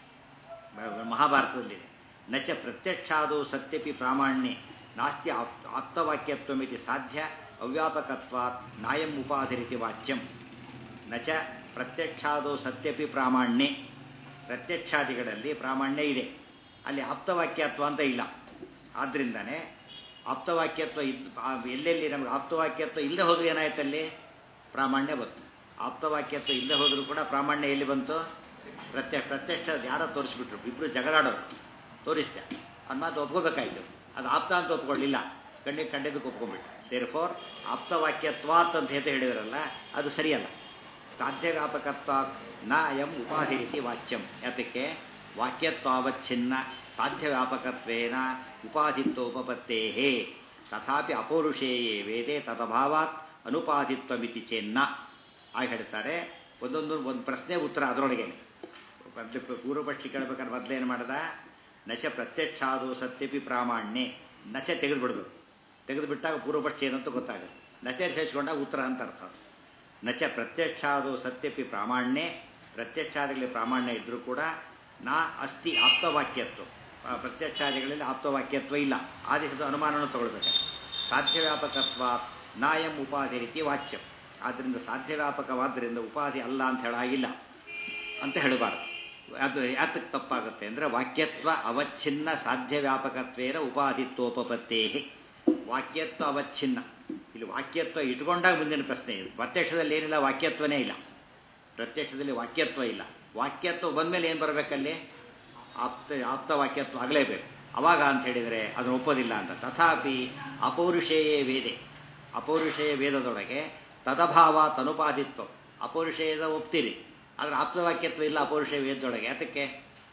ಮಹಾಭಾರತದಲ್ಲಿದೆ ನಚ ಪ್ರತ್ಯಕ್ಷಾದು ಸತ್ಯಪಿ ಪ್ರಾಮಾಣ್ಯೆ ನಾಸ್ತಿ ಆಪ್ ಆಪ್ತವಾಕ್ಯತ್ವಮಿತಿ ಸಾಧ್ಯ ಅವ್ಯಾಪಕತ್ವಾತ್ ನಾಯಂ ಉಪಾಧಿರಿತಿ ವಾಚ್ಯಂ ನಚ ಪ್ರತ್ಯಕ್ಷಾದು ಸತ್ಯಪಿ ಪ್ರಾಮಾಣ್ಯೆ ಪ್ರತ್ಯಕ್ಷಾದಿಗಳಲ್ಲಿ ಪ್ರಾಮಾಣ್ಯ ಇದೆ ಅಲ್ಲಿ ಆಪ್ತವಾಕ್ಯತ್ವ ಅಂತ ಇಲ್ಲ ಆದ್ದರಿಂದನೇ ಆಪ್ತವಾಕ್ಯತ್ವ ಇದ್ ಎಲ್ಲೆಲ್ಲಿ ನಮಗೆ ಆಪ್ತವಾಕ್ಯತ್ವ ಇಲ್ಲದೆ ಹೋದ್ರೆ ಏನಾಯ್ತಲ್ಲಿ ಪ್ರಾಮಾಣ್ಯ ಬಂತು ಆಪ್ತವಾಕ್ಯತ್ವ ಇಲ್ಲದೆ ಹೋದರೂ ಕೂಡ ಪ್ರಾಮಾಣ್ಯ ಎಲ್ಲಿ ಬಂತು ಪ್ರತ್ಯಕ್ಷ ಪ್ರತ್ಯಕ್ಷ ಯಾರೋ ತೋರಿಸ್ಬಿಟ್ರು ಇಬ್ಬರು ಜಗಳಾಡೋರು ತೋರಿಸ್ದೆ ಅದು ಮಾತು ಒಪ್ಕೋಬೇಕಾಯ್ತು ಅದು ಆಪ್ತ ಅಂತ ಒಪ್ಕೊಳ್ಳಿಲ್ಲ ಕಣ್ಣಿಗೆ ಕಂಡಿದ್ದಕ್ಕೆ ಒಪ್ಕೊಂಡ್ಬಿಟ್ಟು ದೇರ್ ಫೋರ್ ಆಪ್ತವಾಕ್ಯತ್ವಾತ್ ಅಂತ ಹೇತ ಹೇಳಿದ್ರಲ್ಲ ಅದು ಸರಿಯಲ್ಲ ಸಾಧ್ಯ ವ್ಯಾಪಕತ್ವ ನ ಎಂ ಉಪಾಧಿ ರೀತಿ ವಾಚ್ಯಂ ಯಾತಕ್ಕೆ ವಾಕ್ಯತ್ವಾವಚ್ಛಿನ್ನ ಸಾಧ್ಯ ವ್ಯಾಪಕತ್ವೇನ ಉಪಾಧಿತ್ವ ಉಪಪತ್ತೇ ತಥಾಪಿ ಅಪೌರುಷೇಯೇ ವೇದೆ ತದಭಾವಾತ್ ಅನುಪಾಧಿತ್ವಮಿತಿ ಚೆನ್ನ ಆಗ ಹೇಳ್ತಾರೆ ಒಂದೊಂದು ಒಂದು ಪ್ರಶ್ನೆ ಉತ್ತರ ಅದರೊಳಗೆ ಮೊದಲು ಪೂರ್ವಪಕ್ಷಿ ಕೇಳಬೇಕಾದ್ರೆ ಮೊದಲೇನು ಮಾಡ್ದ ನಚ ಪ್ರತ್ಯಕ್ಷಾದು ಸತ್ಯಪಿ ಪ್ರಾಮಾಣ್ಯೆ ನಚ ತೆಗೆದುಬಿಡ್ಬೇಕು ತೆಗೆದುಬಿಟ್ಟಾಗ ಪೂರ್ವಪಕ್ಷಿ ಏನಂತ ಗೊತ್ತಾಗುತ್ತೆ ನಚ ಸೇರಿಸ್ಕೊಂಡಾಗ ಉತ್ತರ ಅಂತ ಅರ್ಥ ನಚ ಪ್ರತ್ಯಕ್ಷಾದು ಸತ್ಯಪಿ ಪ್ರಾಮಾಣ್ಯೆ ಪ್ರತ್ಯಕ್ಷಾದಿಗಳಲ್ಲಿ ಪ್ರಾಮಾಣ್ಯ ಇದ್ದರೂ ಕೂಡ ನಾ ಅಸ್ತಿ ಆಪ್ತವಾಕ್ಯತ್ವ ಪ್ರತ್ಯಕ್ಷಾದಿಗಳಲ್ಲಿ ಆಪ್ತವಾಕ್ಯತ್ವ ಇಲ್ಲ ಆದೇಶದ ಅನುಮಾನವನ್ನು ತಗೊಳ್ಬೇಕು ಸಾಧ್ಯ ವ್ಯಾಪಕತ್ವ ನಾಯಂ ಉಪಾಧಿ ರೀತಿ ವಾಚ್ಯ ಆದ್ದರಿಂದ ಸಾಧ್ಯ ವ್ಯಾಪಕವಾದ್ದರಿಂದ ಉಪಾಧಿ ಅಲ್ಲ ಅಂತ ಹೇಳಾಗಿಲ್ಲ ಅಂತ ಹೇಳಬಾರದು ಅದು ಯಾತಕ್ಕೆ ತಪ್ಪಾಗುತ್ತೆ ಅಂದರೆ ವಾಕ್ಯತ್ವ ಅವಚ್ಛಿನ್ನ ಸಾಧ್ಯ ವ್ಯಾಪಕತ್ವೇನ ಉಪಾಧಿತ್ವೋಪತ್ತೇ ವಾಕ್ಯತ್ವ ಅವಚ್ಛಿನ್ನ ಇಲ್ಲಿ ವಾಕ್ಯತ್ವ ಇಟ್ಕೊಂಡಾಗ ಮುಂದಿನ ಪ್ರಶ್ನೆ ಇದೆ ಪ್ರತ್ಯಕ್ಷದಲ್ಲಿ ಏನಿಲ್ಲ ವಾಕ್ಯತ್ವನೇ ಇಲ್ಲ ಪ್ರತ್ಯಕ್ಷದಲ್ಲಿ ವಾಕ್ಯತ್ವ ಇಲ್ಲ ವಾಕ್ಯತ್ವ ಬಂದಮೇಲೆ ಏನು ಬರಬೇಕಲ್ಲಿ ಆಪ್ತ ಆಪ್ತ ವಾಕ್ಯತ್ವ ಆಗಲೇಬೇಕು ಅವಾಗ ಅಂತ ಹೇಳಿದರೆ ಅದನ್ನು ಒಪ್ಪೋದಿಲ್ಲ ಅಂತ ತಥಾಪಿ ಅಪೌರುಷೇಯೇ ವೇದೆ ಅಪೌರುಷೇಯ ವೇದದೊಳಗೆ ತದಭಾವ ತನುಪಾದಿತ್ವ ಅಪೌರುಷೇಯದ ಒಪ್ತೀರಿ ಆದರೆ ಆಪ್ತವಾಕ್ಯತ್ವ ಇಲ್ಲ ಅಪೌರುಷೇಯ ವೇದದೊಳಗೆ ಅದಕ್ಕೆ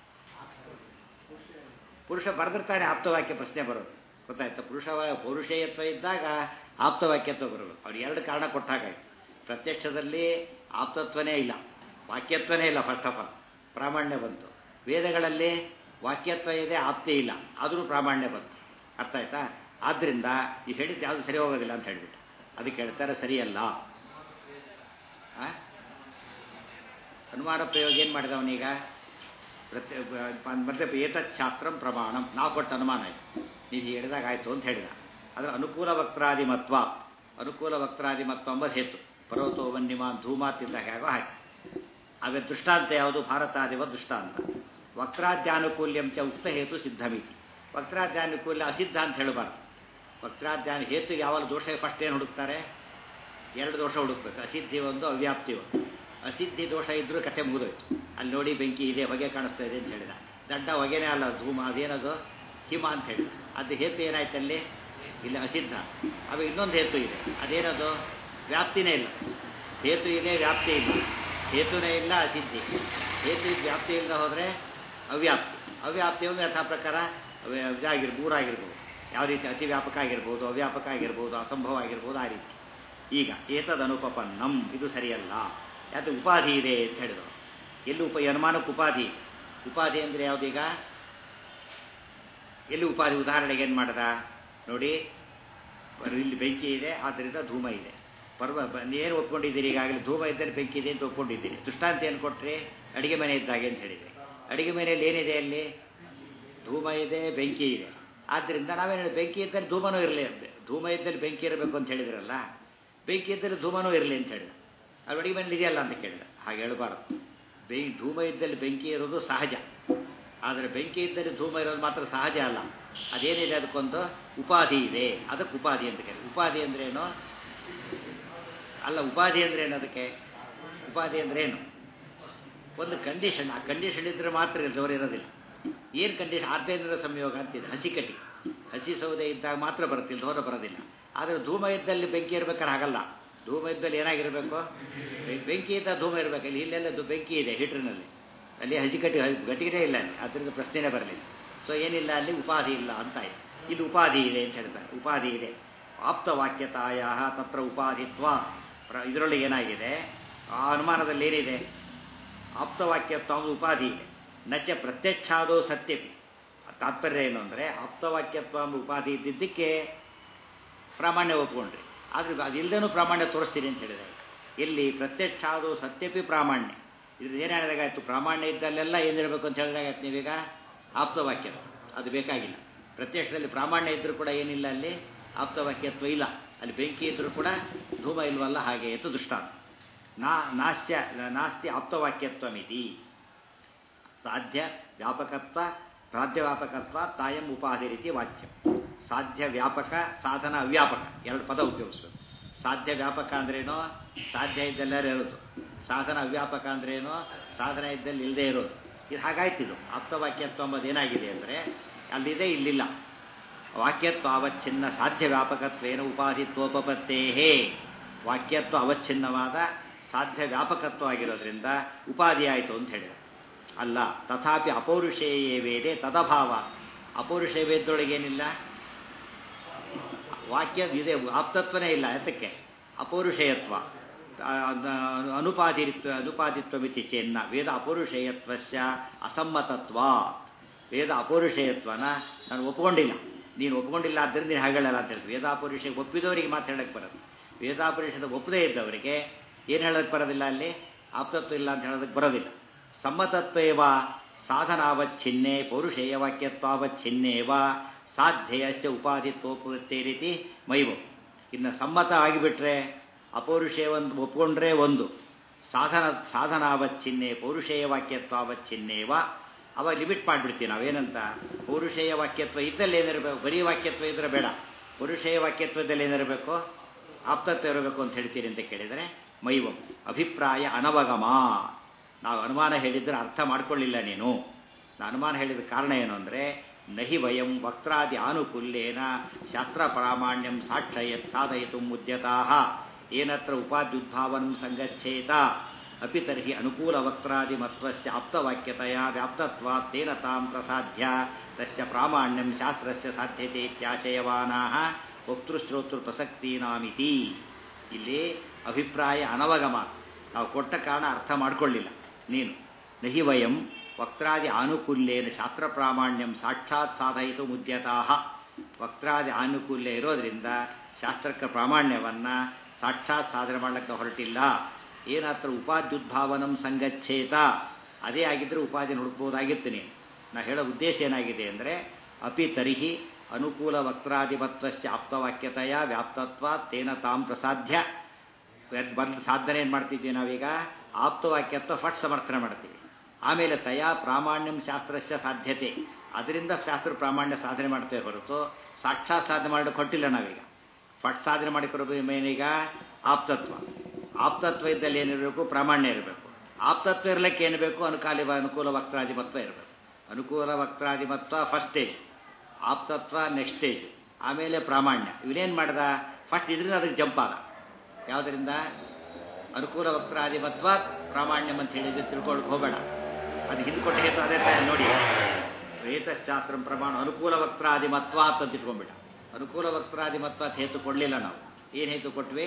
ಪುರುಷ ಬರೆದಿರ್ತಾನೆ ಆಪ್ತವಾಕ್ಯ ಪ್ರಶ್ನೆ ಬರೋದು ಗೊತ್ತಾಯ್ತಾ ಪುರುಷ ಪೌರುಷೇಯತ್ವ ಇದ್ದಾಗ ಆಪ್ತವಾಕ್ಯತ್ವ ಬರೋದು ಅವ್ರು ಎರಡು ಕಾರಣ ಕೊಟ್ಟಾಗಾಯ್ತು ಪ್ರತ್ಯಕ್ಷದಲ್ಲಿ ಆಪ್ತತ್ವನೇ ಇಲ್ಲ ವಾಕ್ಯತ್ವನೇ ಇಲ್ಲ ಫಸ್ಟ್ ಆಫ್ ಆಲ್ ಪ್ರಾಮಾಣ್ಯ ಬಂತು ವೇದಗಳಲ್ಲಿ ವಾಕ್ಯತ್ವ ಇದೆ ಆಪ್ತಿ ಇಲ್ಲ ಆದರೂ ಪ್ರಾಮಾಣ್ಯ ಬಂತು ಅರ್ಥ ಆಯ್ತಾ ಆದ್ದರಿಂದ ಈ ಹೇಳಿದ್ದು ಯಾವುದು ಸರಿ ಹೋಗೋದಿಲ್ಲ ಅಂತ ಹೇಳಿಬಿಟ್ಟು ಅದಕ್ಕೆ ಹೇಳ್ತಾರೆ ಸರಿಯಲ್ಲ ಆ? ಅನುಮಾನ ಪ್ರಯೋಗ ಏನು ಮಾಡಿದ ಅವನೀಗ ಪ್ರತ್ಯ ಮತ್ತೆ ಏತಚ್ಛಾಸ್ತ್ರಂ ಪ್ರಮಾಣಂ ನಾವು ಕೊಟ್ಟ ಅನುಮಾನ ಆಯಿತು ನೀವು ಹೇಳಿದಾಗ ಆಯಿತು ಅಂತ ಹೇಳಿದ ಅದರ ಅನುಕೂಲ ವಕ್ರಾದಿಮತ್ವ ಅನುಕೂಲ ವಕ್ರಾದಿಮತ್ವ ಎಂಬ ಹೇತು ಪರ್ವತೋ ವನ್ಯಮ ಧೂಮಾತಿದ್ದ ಹೇಗೋ ಹಾಗೆ ಅವೇ ದೃಷ್ಟಾಂತ ಯಾವುದು ಭಾರತಾದಿವ ದೃಷ್ಟಾಂತ ವಕ್ರಾದ್ಯಾನುಕೂಲ್ಯಂ ಚ ಉಕ್ತ ಹೇತು ಸಿದ್ಧಮಿತಿ ವಕ್ರಾದ್ಯಾನುಕೂಲ್ಯ ಅಸಿದ್ಧ ಅಂತ ಹೇಳಬಾರ್ದು ವಕ್ರಾದ್ಯಾನ ಹೇತುಗೆ ಯಾವಾಗ ದೋಷ ಫಸ್ಟ್ ಏನು ಹುಡುಕ್ತಾರೆ ಎರಡು ದೋಷ ಹುಡುಕ್ಬೇಕು ಅಸಿದ್ಧಿ ಒಂದು ಅವ್ಯಾಪ್ತಿ ಒಂದು ಅಸಿದ್ಧಿ ದೋಷ ಇದ್ರೂ ಕತೆ ಮುಗಿದೋಯ್ತು ಅಲ್ಲಿ ನೋಡಿ ಬೆಂಕಿ ಇದೆ ಹೊಗೆ ಕಾಣಿಸ್ತಾ ಇದೆ ಅಂತ ಹೇಳಿದ ದಡ್ಡ ಹೊಗೆನೇ ಅಲ್ಲ ಧೂಮ ಅದೇನದು ಹಿಮ ಅಂತ ಹೇಳಿ ಅದು ಹೇತು ಏನಾಯ್ತು ಅಲ್ಲಿ ಇಲ್ಲಿ ಅಸಿದ್ಧ ಅವ ಇನ್ನೊಂದು ಹೇತು ಇದೆ ಅದೇನದು ವ್ಯಾಪ್ತಿನೇ ಇಲ್ಲ ಹೇತು ಇದೆ ವ್ಯಾಪ್ತಿ ಇಲ್ಲ ಹೇತುನೇ ಇಲ್ಲ ಅಸಿದ್ಧಿ ಹೇತು ವ್ಯಾಪ್ತಿ ಇಲ್ಲದೆ ಹೋದರೆ ಅವ್ಯಾಪ್ತಿ ಅವ್ಯಾಪ್ತಿ ಒಂದು ಯಥಾ ಪ್ರಕಾರ ಅವ್ಯ- ಇದಾಗಿರ್ ಊರಾಗಿರ್ಬೋದು ಯಾವ ರೀತಿ ಅತಿ ವ್ಯಾಪಕ ಆಗಿರ್ಬೋದು ಅವ್ಯಾಪಕ ಆಗಿರ್ಬೋದು ಅಸಂಭವ ಆಗಿರ್ಬೋದು ಆ ರೀತಿ ಈಗ ಏತದ್ ಅನುಪಪನ್ನಂ ಇದು ಸರಿಯಲ್ಲ ಯಾವುದು ಉಪಾಧಿ ಇದೆ ಅಂತ ಹೇಳಿದರು ಎಲ್ಲಿ ಉಪ ಈ ಅನುಮಾನಕ್ಕೆ ಉಪಾಧಿ ಉಪಾಧಿ ಅಂದರೆ ಯಾವುದೀಗ ಎಲ್ಲಿ ಉಪಾಧಿ ಉದಾಹರಣೆಗೆ ಏನು ಮಾಡದ ನೋಡಿ ಇಲ್ಲಿ ಬೆಂಕಿ ಇದೆ ಆದ್ದರಿಂದ ಧೂಮ ಇದೆ ಪರ್ವ ಬ- ಏನು ಒಪ್ಕೊಂಡಿದ್ದೀರಿ ಈಗಾಗಲೇ ಧೂಮ ಇದ್ದಲ್ಲಿ ಬೆಂಕಿ ಇದೆ ಅಂತ ಒಪ್ಕೊಂಡಿದ್ದೀರಿ ದೃಷ್ಟಾಂತ ಏನು ಕೊಟ್ರಿ ಅಡಿಗೆ ಮನೆ ಇದ್ದಾಗೆ ಅಂತ ಹೇಳಿದ್ರಿ ಅಡಿಗೆ ಮನೆಯಲ್ಲಿ ಏನಿದೆ ಅಲ್ಲಿ ಧೂಮ ಇದೆ ಬೆಂಕಿ ಇದೆ ಆದ್ದರಿಂದ ನಾವೇನು ಹೇಳಿ ಬೆಂಕಿ ಇದ್ದಲ್ಲಿ ಧೂಮನೂ ಇರಲಿ ಅಂತೆ ಧೂಮ ಇದ್ದಲ್ಲಿ ಬೆಂಕಿ ಇರಬೇಕು ಅಂತ ಹೇಳಿದ್ರಲ್ಲ ಬೆಂಕಿ ಇದ್ದಲ್ಲಿ ಧೂಮನೂ ಇರಲಿ ಅಂತ ಹೇಳಿದ ಅದು ಅಡಿಗೆ ಮನೇಲಿ ಇದೆಯಲ್ಲ ಅಂತ ಕೇಳಿದ ಹಾಗೆ ಹೇಳಬಾರ್ದು ಬೆ ಧೂಮ ಇದ್ದಲ್ಲಿ ಬೆಂಕಿ ಇರೋದು ಸಹಜ ಆದರೆ ಬೆಂಕಿ ಇದ್ದಲ್ಲಿ ಧೂಮ ಇರೋದು ಮಾತ್ರ ಸಹಜ ಅಲ್ಲ ಅದೇನಿದೆ ಅದಕ್ಕೊಂದು ಉಪಾಧಿ ಇದೆ ಅದಕ್ಕೆ ಉಪಾಧಿ ಅಂತ ಕೇಳಿ ಉಪಾಧಿ ಅಂದ್ರೇನು ಅಲ್ಲ ಉಪಾಧಿ ಅಂದ್ರೆ ಏನು ಅದಕ್ಕೆ ಉಪಾಧಿ ಅಂದ್ರೆ ಏನು ಒಂದು ಕಂಡೀಷನ್ ಆ ಕಂಡೀಷನ್ ಇದ್ರೆ ಮಾತ್ರ ಇಲ್ದವ್ರು ಇರೋದಿಲ್ಲ ಏನು ಕಂಡೀಷನ್ ಆರ್ಧೇಂದ್ರ ಸಂಯೋಗ ಅಂತಿದೆ ಹಸಿ ಕಟ್ಟಿ ಹಸಿ ಸೌದೆ ಇದ್ದಾಗ ಮಾತ್ರ ಬರುತ್ತೆ ಇಲ್ದವ್ರು ಬರೋದಿಲ್ಲ ಆದರೆ ಧೂಮ ಇದ್ದಲ್ಲಿ ಬೆಂಕಿ ಇರ್ಬೇಕಾದ್ರೆ ಆಗಲ್ಲ ಧೂಮ ಇದ್ದಲ್ಲಿ ಏನಾಗಿರಬೇಕು ಬೆ- ಬೆಂಕಿ ಇದ್ದ ಧೂಮ ಇರಬೇಕು ಇಲ್ಲಿ ಇಲ್ಲೆಲ್ಲ ಅದು ಬೆಂಕಿ ಇದೆ ಹೀಟ್ರಿನಲ್ಲಿ ಅಲ್ಲಿ ಹಸಿ ಕಟ್ಟಿ ಹ- ಗಟ್ಟಿಗೆ ಇಲ್ಲ ಅಲ್ಲಿ ಅದರಿಂದ ಪ್ರಶ್ನೆನೇ ಬರಲಿಲ್ಲ ಸೊ ಏನಿಲ್ಲ ಅಲ್ಲಿ ಉಪಾಧಿ ಇಲ್ಲ ಅಂತ ಆಯ್ತು ಇಲ್ಲಿ ಉಪಾಧಿ ಇದೆ ಅಂತ ಹೇಳ್ತಾರೆ ಉಪಾಧಿ ಇದೆ ಆಪ್ತವಾಕ್ಯತಾಯ ತತ್ರ ಉಪಾಧಿತ್ವ ಪ್ರ ಇದರೊಳಗೆ ಏನಾಗಿದೆ ಆ ಅನುಮಾನದಲ್ಲಿ ಏನಿದೆ ಆಪ್ತವಾಕ್ಯತ್ವ ಒಂದು ಉಪಾಧಿ ಇದೆ ನಚ ಪ್ರತ್ಯಕ್ಷಾದೋ ಸತ್ಯಪಿ ತಾತ್ಪರ್ಯ ಏನು ಅಂದರೆ ಆಪ್ತವಾಕ್ಯತ್ವ ಎಂಬ ಉಪಾಧಿ ಇದ್ದಿದ್ದಕ್ಕೆ ಪ್ರಾಮಾಣ್ಯ ಒಪ್ಕೊಂಡ್ರಿ ಆದರೆ ಅದಿಲ್ಲದೇನೂ ಪ್ರಾಮಾಣ್ಯ ತೋರಿಸ್ತೀನಿ ಅಂತ ಹೇಳಿದಾಗ ಎಲ್ಲಿ ಪ್ರತ್ಯಕ್ಷಾದೋ ಸತ್ಯಪಿ ಪ್ರಾಮಾಣ್ಯ ಇದು ಏನು ಹೇಳಿದಾಗಾಯ್ತು ಪ್ರಾಮಾಣ್ಯ ಇದ್ದಲ್ಲೆಲ್ಲ ಏನಿರಬೇಕು ಅಂತ ಹೇಳಿದಾಗಾಯ್ತು ನೀವೀಗ ಆಪ್ತವಾಕ್ಯ ಅದು ಬೇಕಾಗಿಲ್ಲ ಪ್ರತ್ಯಕ್ಷದಲ್ಲಿ ಪ್ರಾಮಾಣ್ಯ ಇದ್ದರೂ ಕೂಡ ಏನಿಲ್ಲ ಅಲ್ಲಿ ಆಪ್ತವಾಕ್ಯತ್ವ ಇಲ್ಲ ಅಲ್ಲಿ ಬೆಂಕಿ ಇದ್ದರೂ ಕೂಡ ಧೂಮ ಇಲ್ವಲ್ಲ ಹಾಗೆ ಎತ್ತು ದೃಷ್ಟಾಂತ ನಾ ನಾಸ್ತ್ಯ ನಾಸ್ತಿ ಆಪ್ತವಾಕ್ಯತ್ವಮಿತಿ ಸಾಧ್ಯ ವ್ಯಾಪಕತ್ವ ಸಾಧ್ಯ ವ್ಯಾಪಕತ್ವ ತಾಯಂ ಉಪಾಧಿ ರೀತಿ ವಾಕ್ಯ ಸಾಧ್ಯ ವ್ಯಾಪಕ ಸಾಧನ ಅವ್ಯಾಪಕ ಎರಡು ಪದ ಉಪಯೋಗಿಸ್ಬೇಕು ಸಾಧ್ಯ ವ್ಯಾಪಕ ಅಂದ್ರೇನು ಸಾಧ್ಯ ಇದ್ದೆಲ್ಲರೂ ಇರೋದು ಸಾಧನ ಅವ್ಯಾಪಕ ಅಂದ್ರೇನು ಸಾಧನ ಇದ್ದಲ್ಲಿ ಇಲ್ಲದೆ ಇರೋದು ಇದು ಹಾಗಾಯ್ತಿದು ಆಪ್ತವಾಕ್ಯತ್ವ ಎಂಬುದು ಏನಾಗಿದೆ ಅಂದರೆ ಅಲ್ಲಿದೆ ಇಲ್ಲಿಲ್ಲ ವಾಕ್ಯತ್ವ ಅವಚ್ಛಿನ್ನ ಸಾಧ್ಯ ವ್ಯಾಪಕತ್ವೇನ ಉಪಾಧಿತ್ವೋಪತ್ತೇಹೇ ವಾಕ್ಯತ್ವ ಅವಚ್ಛಿನ್ನವಾದ ಸಾಧ್ಯ ವ್ಯಾಪಕತ್ವ ಆಗಿರೋದ್ರಿಂದ ಉಪಾಧಿ ಆಯಿತು ಅಂತ ಹೇಳಿದ ಅಲ್ಲ ತಥಾಪಿ ಅಪೌರುಷೇಯೇ ವೇದೆ ತದಭಾವ ಅಪೌರುಷೇ ವೇದದೊಳಗೇನಿಲ್ಲ ವಾಕ್ಯ ಇದೆ ಆಪ್ತತ್ವನೇ ಇಲ್ಲ ಯಾತಕ್ಕೆ ಅಪೌರುಷೇಯತ್ವ ಆ, ಅ- ಅನುಪಾದಿತ್ವ ಅನುಪಾದಿತ್ವಮಿತಿ ಚೇನ್ನ ವೇದ ಅಪೌರುಷೇಯತ್ವಸ್ಯ ಅಸಮ್ಮತತ್ವ ವೇದ ಅಪೌರುಷೇಯತ್ವನ ನಾನು ಒಪ್ಕೊಂಡಿಲ್ಲ ನೀನು ಒಪ್ಕೊಂಡಿಲ್ಲ ಆದ್ದರಿಂದ ನೀನು ಹಾಗಲ್ಲ ಅಂತ ಹೇಳ್ತೀವಿ ವೇದಾಪುರುಷ ಒಪ್ಪಿದವರಿಗೆ ಮಾತು ಹೇಳಕ್ಕೆ ಬರೋದು ವೇದಾಪುರುಷದ ಒಪ್ಪದೇ ಇದ್ದವರಿಗೆ ಏನು ಹೇಳೋಕ್ಕೆ ಬರೋದಿಲ್ಲ ಅಲ್ಲಿ ಆಪ್ತತ್ವ ಇಲ್ಲ ಅಂತ ಹೇಳೋದಕ್ಕೆ ಬರೋದಿಲ್ಲ ಸಮ್ಮತತ್ವೇವ ಸಾಧನಾವಚ್ಛಿನ್ನೆ ಪೌರುಷೇಯ ವಾಕ್ಯತ್ವಾವಚ್ಛಿನ್ನೇವ ಸಾಧ್ಯಯಶ್ಚ ಉಪಾಧಿತ್ವೋಪತ್ತೇ ರೀತಿ ಮೈವ ಇನ್ನು ಸಮ್ಮತ ಆಗಿಬಿಟ್ರೆ ಅಪೌರುಷೇಯ ಒಂದು ಒಪ್ಕೊಂಡ್ರೆ ಒಂದು ಸಾಧನ ಸಾಧನಾವಚ್ಛಿನ್ನೆ ಪೌರುಷೇಯ ವಾಕ್ಯತ್ವಾವಚ್ಛಿನ್ನೇವ ಅವಾಗ ಲಿಮಿಟ್ ಮಾಡಿಬಿಡ್ತೀವಿ ನಾವೇನಂತ ಪೌರುಷೇಯ ವಾಕ್ಯತ್ವ ಇದ್ದಲ್ಲಿ ಏನಿರಬೇಕು ಬರೀ ವಾಕ್ಯತ್ವ ಇದ್ರೆ ಬೇಡ ಪೌರುಷೇಯ ವಾಕ್ಯತ್ವದಲ್ಲಿ ಏನಿರಬೇಕು ಆಪ್ತತ್ವ ಇರಬೇಕು ಅಂತ ಹೇಳ್ತೀರಿ ಅಂತ ಕೇಳಿದರೆ ಮೈವಂ ಅಭಿಪ್ರಾಯ ಅನವಗಮ ನಾವು ಅನುಮಾನ ಹೇಳಿದ್ರೆ ಅರ್ಥ ಮಾಡ್ಕೊಳ್ಳಿಲ್ಲ ನೀನು ನಾ ಅನುಮಾನ ಹೇಳಿದ ಕಾರಣ ಏನು ಅಂದರೆ ನಹಿ ವಯಂ ವಕ್ರಾದಿ ಆನುಕೂಲ್ಯೇನ ಶಾಸ್ತ್ರ ಪ್ರಾಮಾಣ್ಯಂ ಸಾಕ್ಷಯತ್ ಸಾಧಯಿತು ಮುದ್ಯತಾಹ ಏನತ್ರ ಉಪಾದ್ಯುದ್ಭಾವನಂ ಸಂಗಚ್ಛೇತ ಅಪಿ ತರ್ಹಿ ಅನುಕೂಲ ವಕ್ರಾದಿ ಮತ್ವಸ್ಯ ಆಪ್ತವಾಕ್ಯತೆಯ ವ್ಯಾಪ್ತತ್ವಾತ್ ತೇನ ತಾಂ ಪ್ರಸಾಧ್ಯ ತಸ್ಯ ಪ್ರಾಮಾಣ್ಯಂ ಶಾಸ್ತ್ರಸ್ಯ ಸಾಧ್ಯತೆ ಇತ್ಯಾಶಯವಾನಾಹ ವಕ್ತೃಶ್ರೋತೃ ಪ್ರಸಕ್ತೀನಾಮಿತಿ ಇಲ್ಲಿ ಅಭಿಪ್ರಾಯ ಅನವಗಮ ನಾವು ಕೊಟ್ಟ ಕಾರಣ ಅರ್ಥ ಮಾಡ್ಕೊಳ್ಳಿಲ್ಲ ನೀನು ನಹಿ ವಯಂ ವಕ್ರಾದಿ ಆನುಕೂಲ್ಯೇನ ಶಾಸ್ತ್ರ ಪ್ರಾಮಾಣ್ಯಂ ಸಾಕ್ಷಾತ್ ಸಾಧಯಿತು ಮುದ್ಯತಾಹ ವಕ್ರಾದಿ ಆನುಕೂಲ್ಯ ಇರೋದ್ರಿಂದ ಶಾಸ್ತ್ರಕ್ಕೆ ಪ್ರಾಮಾಣ್ಯವನ್ನ ಸಾಕ್ಷಾತ್ ಸಾಧನೆ ಮಾಡಲಿಕ್ಕೆ ಹೊರಟಿಲ್ಲ ಏನಾತ್ರ ಉಪಾದ್ಯುದ್ಭಾವನಂ ಸಂಗಚ್ಛೇತ ಅದೇ ಆಗಿದ್ದರೆ ಉಪಾಧಿ ಹುಡುಕ್ಬೋದಾಗಿತ್ತು ನೀನು ನಾ ಹೇಳೋ ಉದ್ದೇಶ ಏನಾಗಿದೆ ಅಂದರೆ ಅಪಿ ತರಿಹಿ ಅನುಕೂಲ ವಕ್ರಾಧಿಪತ್ವಸ್ಯ ಆಪ್ತವಾಕ್ಯತೆಯ ವ್ಯಾಪ್ತತ್ವ ತೇನ ತಾಂ ಪ್ರಸಾಧ್ಯ ಬಂದು ಸಾಧನೆ ಏನು ಮಾಡ್ತಿದ್ವಿ ನಾವೀಗ ಆಪ್ತವಾಕ್ಯತ್ವ ಫಟ್ ಸಮರ್ಥನೆ ಮಾಡ್ತೀವಿ ಆಮೇಲೆ ತಯಾ ಪ್ರಾಮಾಣ್ಯಂ ಶಾಸ್ತ್ರಸ್ಯ ಸಾಧ್ಯತೆ ಅದರಿಂದ ಶಾಸ್ತ್ರ ಪ್ರಾಮಾಣ್ಯ ಸಾಧನೆ ಮಾಡ್ತೇವೆ ಹೊರತು ಸಾಕ್ಷಾತ್ ಸಾಧನೆ ಮಾಡಕ್ಕೆ ಹೊಟ್ಟಿಲ್ಲ ನಾವೀಗ ಫಟ್ ಸಾಧನೆ ಮಾಡಿಕೊಡೋದು ಮೇನೀಗ ಆಪ್ತತ್ವ ಆಪ್ತತ್ವ ಇದ್ದಲ್ಲಿ ಏನಿರಬೇಕು ಪ್ರಾಮಾಣ್ಯ ಇರಬೇಕು ಆಪ್ತತ್ವ ಇರಲಿಕ್ಕೆ ಏನು ಬೇಕು ಅನುಕಾಲಿ ಅನುಕೂಲ ವಕ್ರಾಧಿಪತ್ವ ಇರಬೇಕು ಅನುಕೂಲ ವಕ್ರಾಧಿಪತ್ವ ಫಸ್ಟ್ ಸ್ಟೇಜ್ ಆಪ್ತತ್ವ ನೆಕ್ಸ್ಟ್ ಸ್ಟೇಜ್ ಆಮೇಲೆ ಪ್ರಾಮಾಣ್ಯ ಇವನೇನು ಮಾಡ್ದ ಫಸ್ಟ್ ಇದರಿಂದ ಅದಕ್ಕೆ ಜಂಪ್ ಆದ ಯಾವುದರಿಂದ ಅನುಕೂಲ ವಕ್ರಾಧಿಪತ್ವ ಪ್ರಾಮಾಣ್ಯಂ ಅಂತ ಹೇಳಿದ್ರೆ ತಿಳ್ಕೊಳಕ್ಕೆ ಹೋಗಬೇಡ ಅದು ಹಿಂದೆ ಕೊಟ್ಟ ಹೇತು ಅದೇ ತರ ನೋಡಿ ವೇತಶಾಸ್ತ್ರ ಪ್ರಮಾಣ ಅನುಕೂಲ ವಕ್ರಾಧಿಮತ್ವ ಅಂತ ತಿಳ್ಕೊಂಡ್ಬಿಟ್ಟ ಅನುಕೂಲ ವಕ್ರಾಧಿಮತ್ವ ಅಂತ ಹೇತು ಕೊಡಲಿಲ್ಲ ನಾವು ಏನು ಹೇತು ಕೊಟ್ವಿ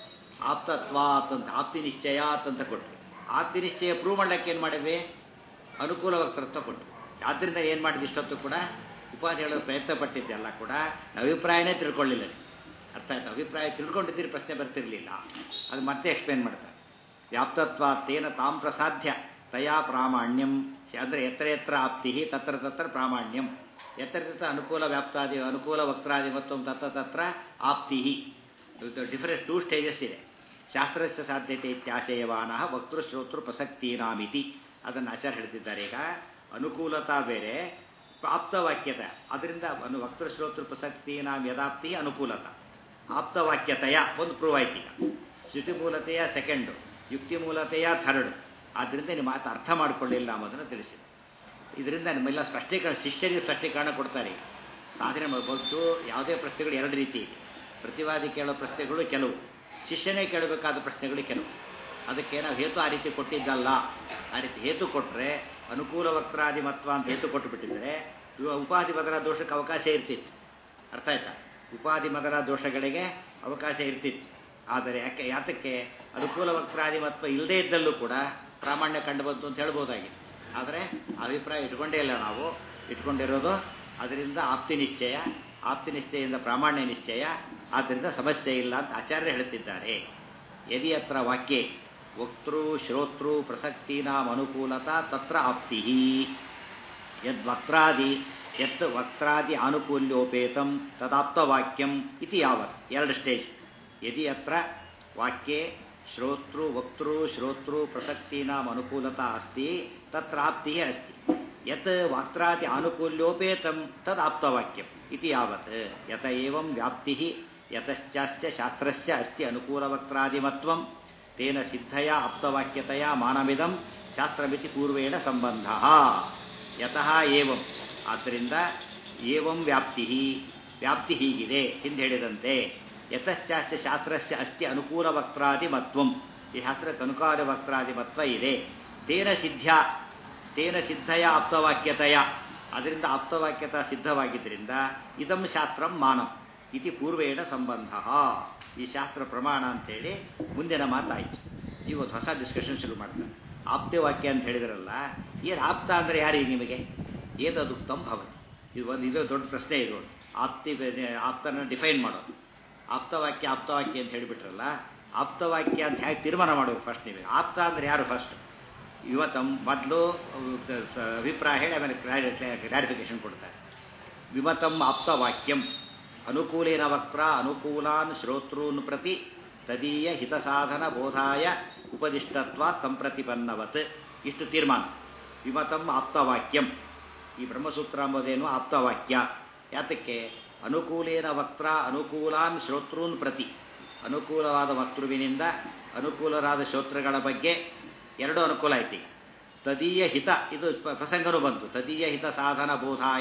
ಆಪ್ತತ್ವ ಅಂತ ಆಪ್ತಿ ನಿಶ್ಚಯ ಅಂತ ಕೊಟ್ವಿ ಆಪ್ತಿ ನಿಶ್ಚಯ ಪ್ರೂವ್ ಮಾಡ್ಲಿಕ್ಕೆ ಏನು ಮಾಡಿದ್ವಿ ಅನುಕೂಲ ವಕ್ತೃತ್ವ ಕೊಟ್ವಿ ಆದ್ದರಿಂದ ಏನು ಮಾಡಿದ್ವಿ ಇಷ್ಟೊತ್ತು ಕೂಡ ಉಪಾಧಿ ಹೇಳೋದು ಪ್ರಯತ್ನ ಪಟ್ಟಿದ್ದೆಲ್ಲ ಕೂಡ ಅಭಿಪ್ರಾಯನೇ ತಿಳ್ಕೊಳ್ಳಿಲ್ಲ ಅರ್ಥ ಆಯ್ತು ಅಭಿಪ್ರಾಯ ತಿಳ್ಕೊಂಡಿದ್ದೀರಿ ಪ್ರಶ್ನೆ ಬರ್ತಿರ್ಲಿಲ್ಲ ಅದು ಮತ್ತೆ ಎಕ್ಸ್ಪ್ಲೇನ್ ಮಾಡ್ತಾರೆ ವ್ಯಾಪ್ತತ್ವ ತೇನ ತಾಂ ಪ್ರಸಾಧ್ಯ ತಯಾ ಪ್ರಾಮಾಣ್ಯಂ ಅಂದರೆ ಎತ್ತರ ಎತ್ತರ ಆಪ್ತಿ ತತ್ರ ತತ್ರ ಪ್ರಾಮಾಣ್ಯಂ ಎತ್ತರ ತತ್ರ ಅನುಕೂಲ ವ್ಯಾಪ್ತಾದಿ ಅನುಕೂಲ ವಕ್ರಾದಿ ಮತ್ತು ತತ್ರ ತತ್ರ ಆಪ್ತಿ ಡಿಫರೆನ್ಸ್ ಟೂ ಸ್ಟೇಜಸ್ ಇದೆ ಶಾಸ್ತ್ರಸ್ಯ ಸಾಧ್ಯತೆ ಇತ್ಯಾಶಯವಾನ ವಕ್ತೃ ಶ್ರೋತೃ ಪ್ರಸಕ್ತೀನಾಮಿತಿ ಅದನ್ನು ಆಚಾರ್ಯ ಹೇಳ್ತಿದ್ದಾರೆ ಈಗ ಅನುಕೂಲತಾ ಬೇರೆ ಆಪ್ತವಾಕ್ಯತೆ ಅದರಿಂದ ಒಂದು ವಕ್ತೃ ಶ್ರೋತೃ ಪ್ರಸಕ್ತೀನಾಂ ಯದಾಪ್ತಿ ಅನುಕೂಲತ ಆಪ್ತವಾಕ್ಯತೆಯ ಒಂದು ಪ್ರೂವ್ ಆಯ್ತು ಈಗ ಶ್ರುತಿ ಮೂಲತೆಯ ಸೆಕೆಂಡು ಯುಕ್ತಿ ಮೂಲತೆಯ ಥರ್ಡ್ ಆದ್ದರಿಂದ ನೀವು ಮಾತು ಅರ್ಥ ಮಾಡಿಕೊಳ್ಳಿಲ್ಲ ಅನ್ನೋದನ್ನು ತಿಳಿಸಿದೆ ಇದರಿಂದ ನಿಮ್ಮೆಲ್ಲ ಸ್ಪಷ್ಟೀಕರಣ ಶಿಷ್ಯರಿಗೆ ಸ್ಪಷ್ಟೀಕರಣ ಕೊಡ್ತಾರೆ ಸಾಧನೆ ಮಾಡಬಹುದು ಯಾವುದೇ ಪ್ರಶ್ನೆಗಳು ಎರಡು ರೀತಿ ಇದೆ ಪ್ರತಿವಾದಿ ಕೇಳೋ ಪ್ರಶ್ನೆಗಳು ಕೆಲವು ಶಿಷ್ಯನೇ ಕೇಳಬೇಕಾದ ಪ್ರಶ್ನೆಗಳು ಕೆಲವು ಅದಕ್ಕೆ ನಾವು ಹೇತು ಆ ರೀತಿ ಕೊಟ್ಟಿದ್ದಲ್ಲ ಆ ರೀತಿ ಹೇತು ಕೊಟ್ಟರೆ ಅನುಕೂಲ ವಕ್ರಾದಿ ಮತ್ವ ಅಂತ ಹೇತು ಕೊಟ್ಟು ಬಿಟ್ಟಿದ್ರೆ ಇವ ಉಪಾಧಿ ಮದರ ದೋಷಕ್ಕೆ ಅವಕಾಶ ಇರ್ತಿತ್ತು ಅರ್ಥ ಆಯ್ತಾ ಉಪಾಧಿ ಮದರ ದೋಷಗಳಿಗೆ ಅವಕಾಶ ಇರ್ತಿತ್ತು ಆದರೆ ಯಾಕೆ ಯಾತಕ್ಕೆ ಅನುಕೂಲ ವಕ್ರಾದಿ ಮತ್ವ ಇಲ್ಲದೇ ಇದ್ದಲ್ಲೂ ಕೂಡ ಪ್ರಾಮಾಣ್ಯ ಕಂಡು ಬಂತು ಅಂತ ಹೇಳ್ಬೋದಾಗಿತ್ತು ಆದರೆ ಅಭಿಪ್ರಾಯ ಇಟ್ಕೊಂಡೇ ಇಲ್ಲ ನಾವು ಇಟ್ಕೊಂಡಿರೋದು ಅದರಿಂದ ಆಪ್ತಿ ನಿಶ್ಚಯ ಆಪ್ತಿ ನಿಶ್ಚಯದಿಂದ ಪ್ರಾಮಾಣ್ಯ ನಿಶ್ಚಯ ಆದ್ದರಿಂದ ಸಮಸ್ಯೆ ಇಲ್ಲ ಅಂತ ಆಚಾರ್ಯ ಹೇಳುತ್ತಿದ್ದಾರೆ ಯದಿ ಅತ್ರ ವಾಕ್ಯೆ ವಕ್ತೃ ಶ್ರೋತೃ ಪ್ರಸಕ್ತೀನಾಂ ಅನುಕೂಲತಾ ತತ್ರ ಆಪ್ತಿ ಯದ್ವಕ್ರಾದಿ ಯತ್ ವಕ್ರಾದಿ ಆನುಕೂಲ್ಯೋಪೇತಂ ತದಾಪ್ತವಾಕ್ಯಂ ಇತಿ ಯಾವತ್ ಎರಡು ಸ್ಟೇಜ್ ಯದಿ ಅತ್ರ ವಾಕ್ಯೆ ಶ್ರೋತೃ ವಕ್ತೃ ಶ್ರೋತೃ ಪ್ರಸಕ್ತೀನಾಂ ಅನುಕೂಲತಾ ಅಸ್ತಿ ತತ್ರಾಪ್ತಿ ಅಸ್ತಿ ಯತ್ ವಕ್ರಾದಿ ಆನುಕೂಲ್ಯೋಪೇತಂ ತದಾಪ್ತವಾಕ್ಯಂ ಇತಿ ಯಾವತ್ ಯತ ಏವಂ ವ್ಯಾಪ್ತಿ ಯತಶ್ಚಾಸ್ಯ ಶಾಸ್ತ್ರಸ್ಯ ಅಸ್ತಿ ಅನುಕೂಲವಕ್ರಾದಿಮತ್ವಂ ತೇನ ಸಿದ್ಧಯ ಆಪ್ತವಾಕ್ಯತೆಯ ಮಾನಮಿದಂ ಶಾಸ್ತ್ರಮಿತಿ ಪೂರ್ವೇಣ ಸಂಬಂಧ ಯತಃ ಏವಂ ಆದ್ದರಿಂದ ಏವಂ ವ್ಯಾಪ್ತಿ ವ್ಯಾಪ್ತಿ ಹೀಗಿದೆ ಹಿಂದೆ ಹೇಳಿದಂತೆ ಯತಶ್ಚಾಸ್ಯ ಶಾಸ್ತ್ರಸ್ಯ ಅಸ್ತಿ ಅನುಕೂಲ ವಕ್ರಾದಿಮತ್ವಂ ಈ ಶಾಸ್ತ್ರಕ್ಕೆ ಅನುಕೂಲ ವಕ್ರಾದಿಮತ್ವ ಇದೆ ತೇನ ಸಿದ್ಧ ತೇನ ಸಿದ್ಧಯ ಆಪ್ತವಾಕ್ಯತೆಯ ಅದರಿಂದ ಆಪ್ತವಾಕ್ಯತ ಸಿದ್ಧವಾಗಿದ್ದರಿಂದ ಇದಂ ಶಾಸ್ತ್ರಂ ಮಾನಂ ಇತಿ ಪೂರ್ವೇಣ ಸಂಬಂಧ ಈ ಶಾಸ್ತ್ರ ಪ್ರಮಾಣ ಅಂತೇಳಿ ಮುಂದಿನ ಮಾತಾಯಿತು ಇವತ್ತು ಹೊಸ ಡಿಸ್ಕಷನ್ ಶುರು ಮಾಡ್ತಾರೆ ಆಪ್ತವಾಕ್ಯ ಅಂತ ಹೇಳಿದ್ರಲ್ಲ ಏನು ಆಪ್ತ ಅಂದರೆ ಯಾರಿಗೆ ನಿಮಗೆ ಏತದು ಉತ್ತಮ ಭವತಿ ಇದು ಒಂದು ಇದು ದೊಡ್ಡ ಪ್ರಶ್ನೆ ಇದು ಆಪ್ತಿ ಆಪ್ತನ ಡಿಫೈನ್ ಮಾಡೋದು ಆಪ್ತವಾಕ್ಯ ಆಪ್ತವಾಕ್ಯ ಅಂತ ಹೇಳಿಬಿಟ್ರಲ್ಲ ಆಪ್ತವಾಕ್ಯ ಅಂತ ಹೇಗೆ ತೀರ್ಮಾನ ಮಾಡೋದು ಫಸ್ಟ್ ನೀವು ಆಪ್ತ ಅಂದರೆ ಯಾರು ಫಸ್ಟ್ ಇವತ್ತು ಮೊದಲು ಅಭಿಪ್ರಾಯ ಹೇಳಿ ಆಮೇಲೆ ಕ್ಲಾರಿಫಿಕೇಶನ್ ಕೊಡ್ತಾರೆ ವಿಮತಂ ಆಪ್ತವಾಕ್ಯಂ ಅನುಕೂಲೇನ ವಕ್ರ ಅನುಕೂಲಾನ್ ಶ್ರೋತೃನ್ ಪ್ರತಿ ತದೀಯ ಹಿತಸಾಧನ ಬೋಧಾಯ ಉಪದಿಷ್ಟತ್ವ ಸಂಪ್ರತಿಪನ್ನವತ್ ಇಷ್ಟು ತೀರ್ಮಾನ ವಿಮತಂ ಆಪ್ತವಾಕ್ಯಂ ಈ ಬ್ರಹ್ಮಸೂತ್ರ ಎಂಬುದೇನು ಆಪ್ತವಾಕ್ಯ ಯಾತಕ್ಕೆ ಅನುಕೂಲೇನ ವಕ್ರ ಅನುಕೂಲಾನ್ ಶ್ರೋತೃನ್ ಪ್ರತಿ ಅನುಕೂಲವಾದ ವಕ್ತೃವಿನಿಂದ ಅನುಕೂಲರಾದ ಶ್ರೋತೃಗಳ ಬಗ್ಗೆ ಎರಡು ಅನುಕೂಲ ಐತಿ ತದೀಯ ಹಿತ ಇದು ಪ್ರಸಂಗನೂ ಬಂತು ತದೀಯ ಹಿತ ಸಾಧನ ಬೋಧಾಯ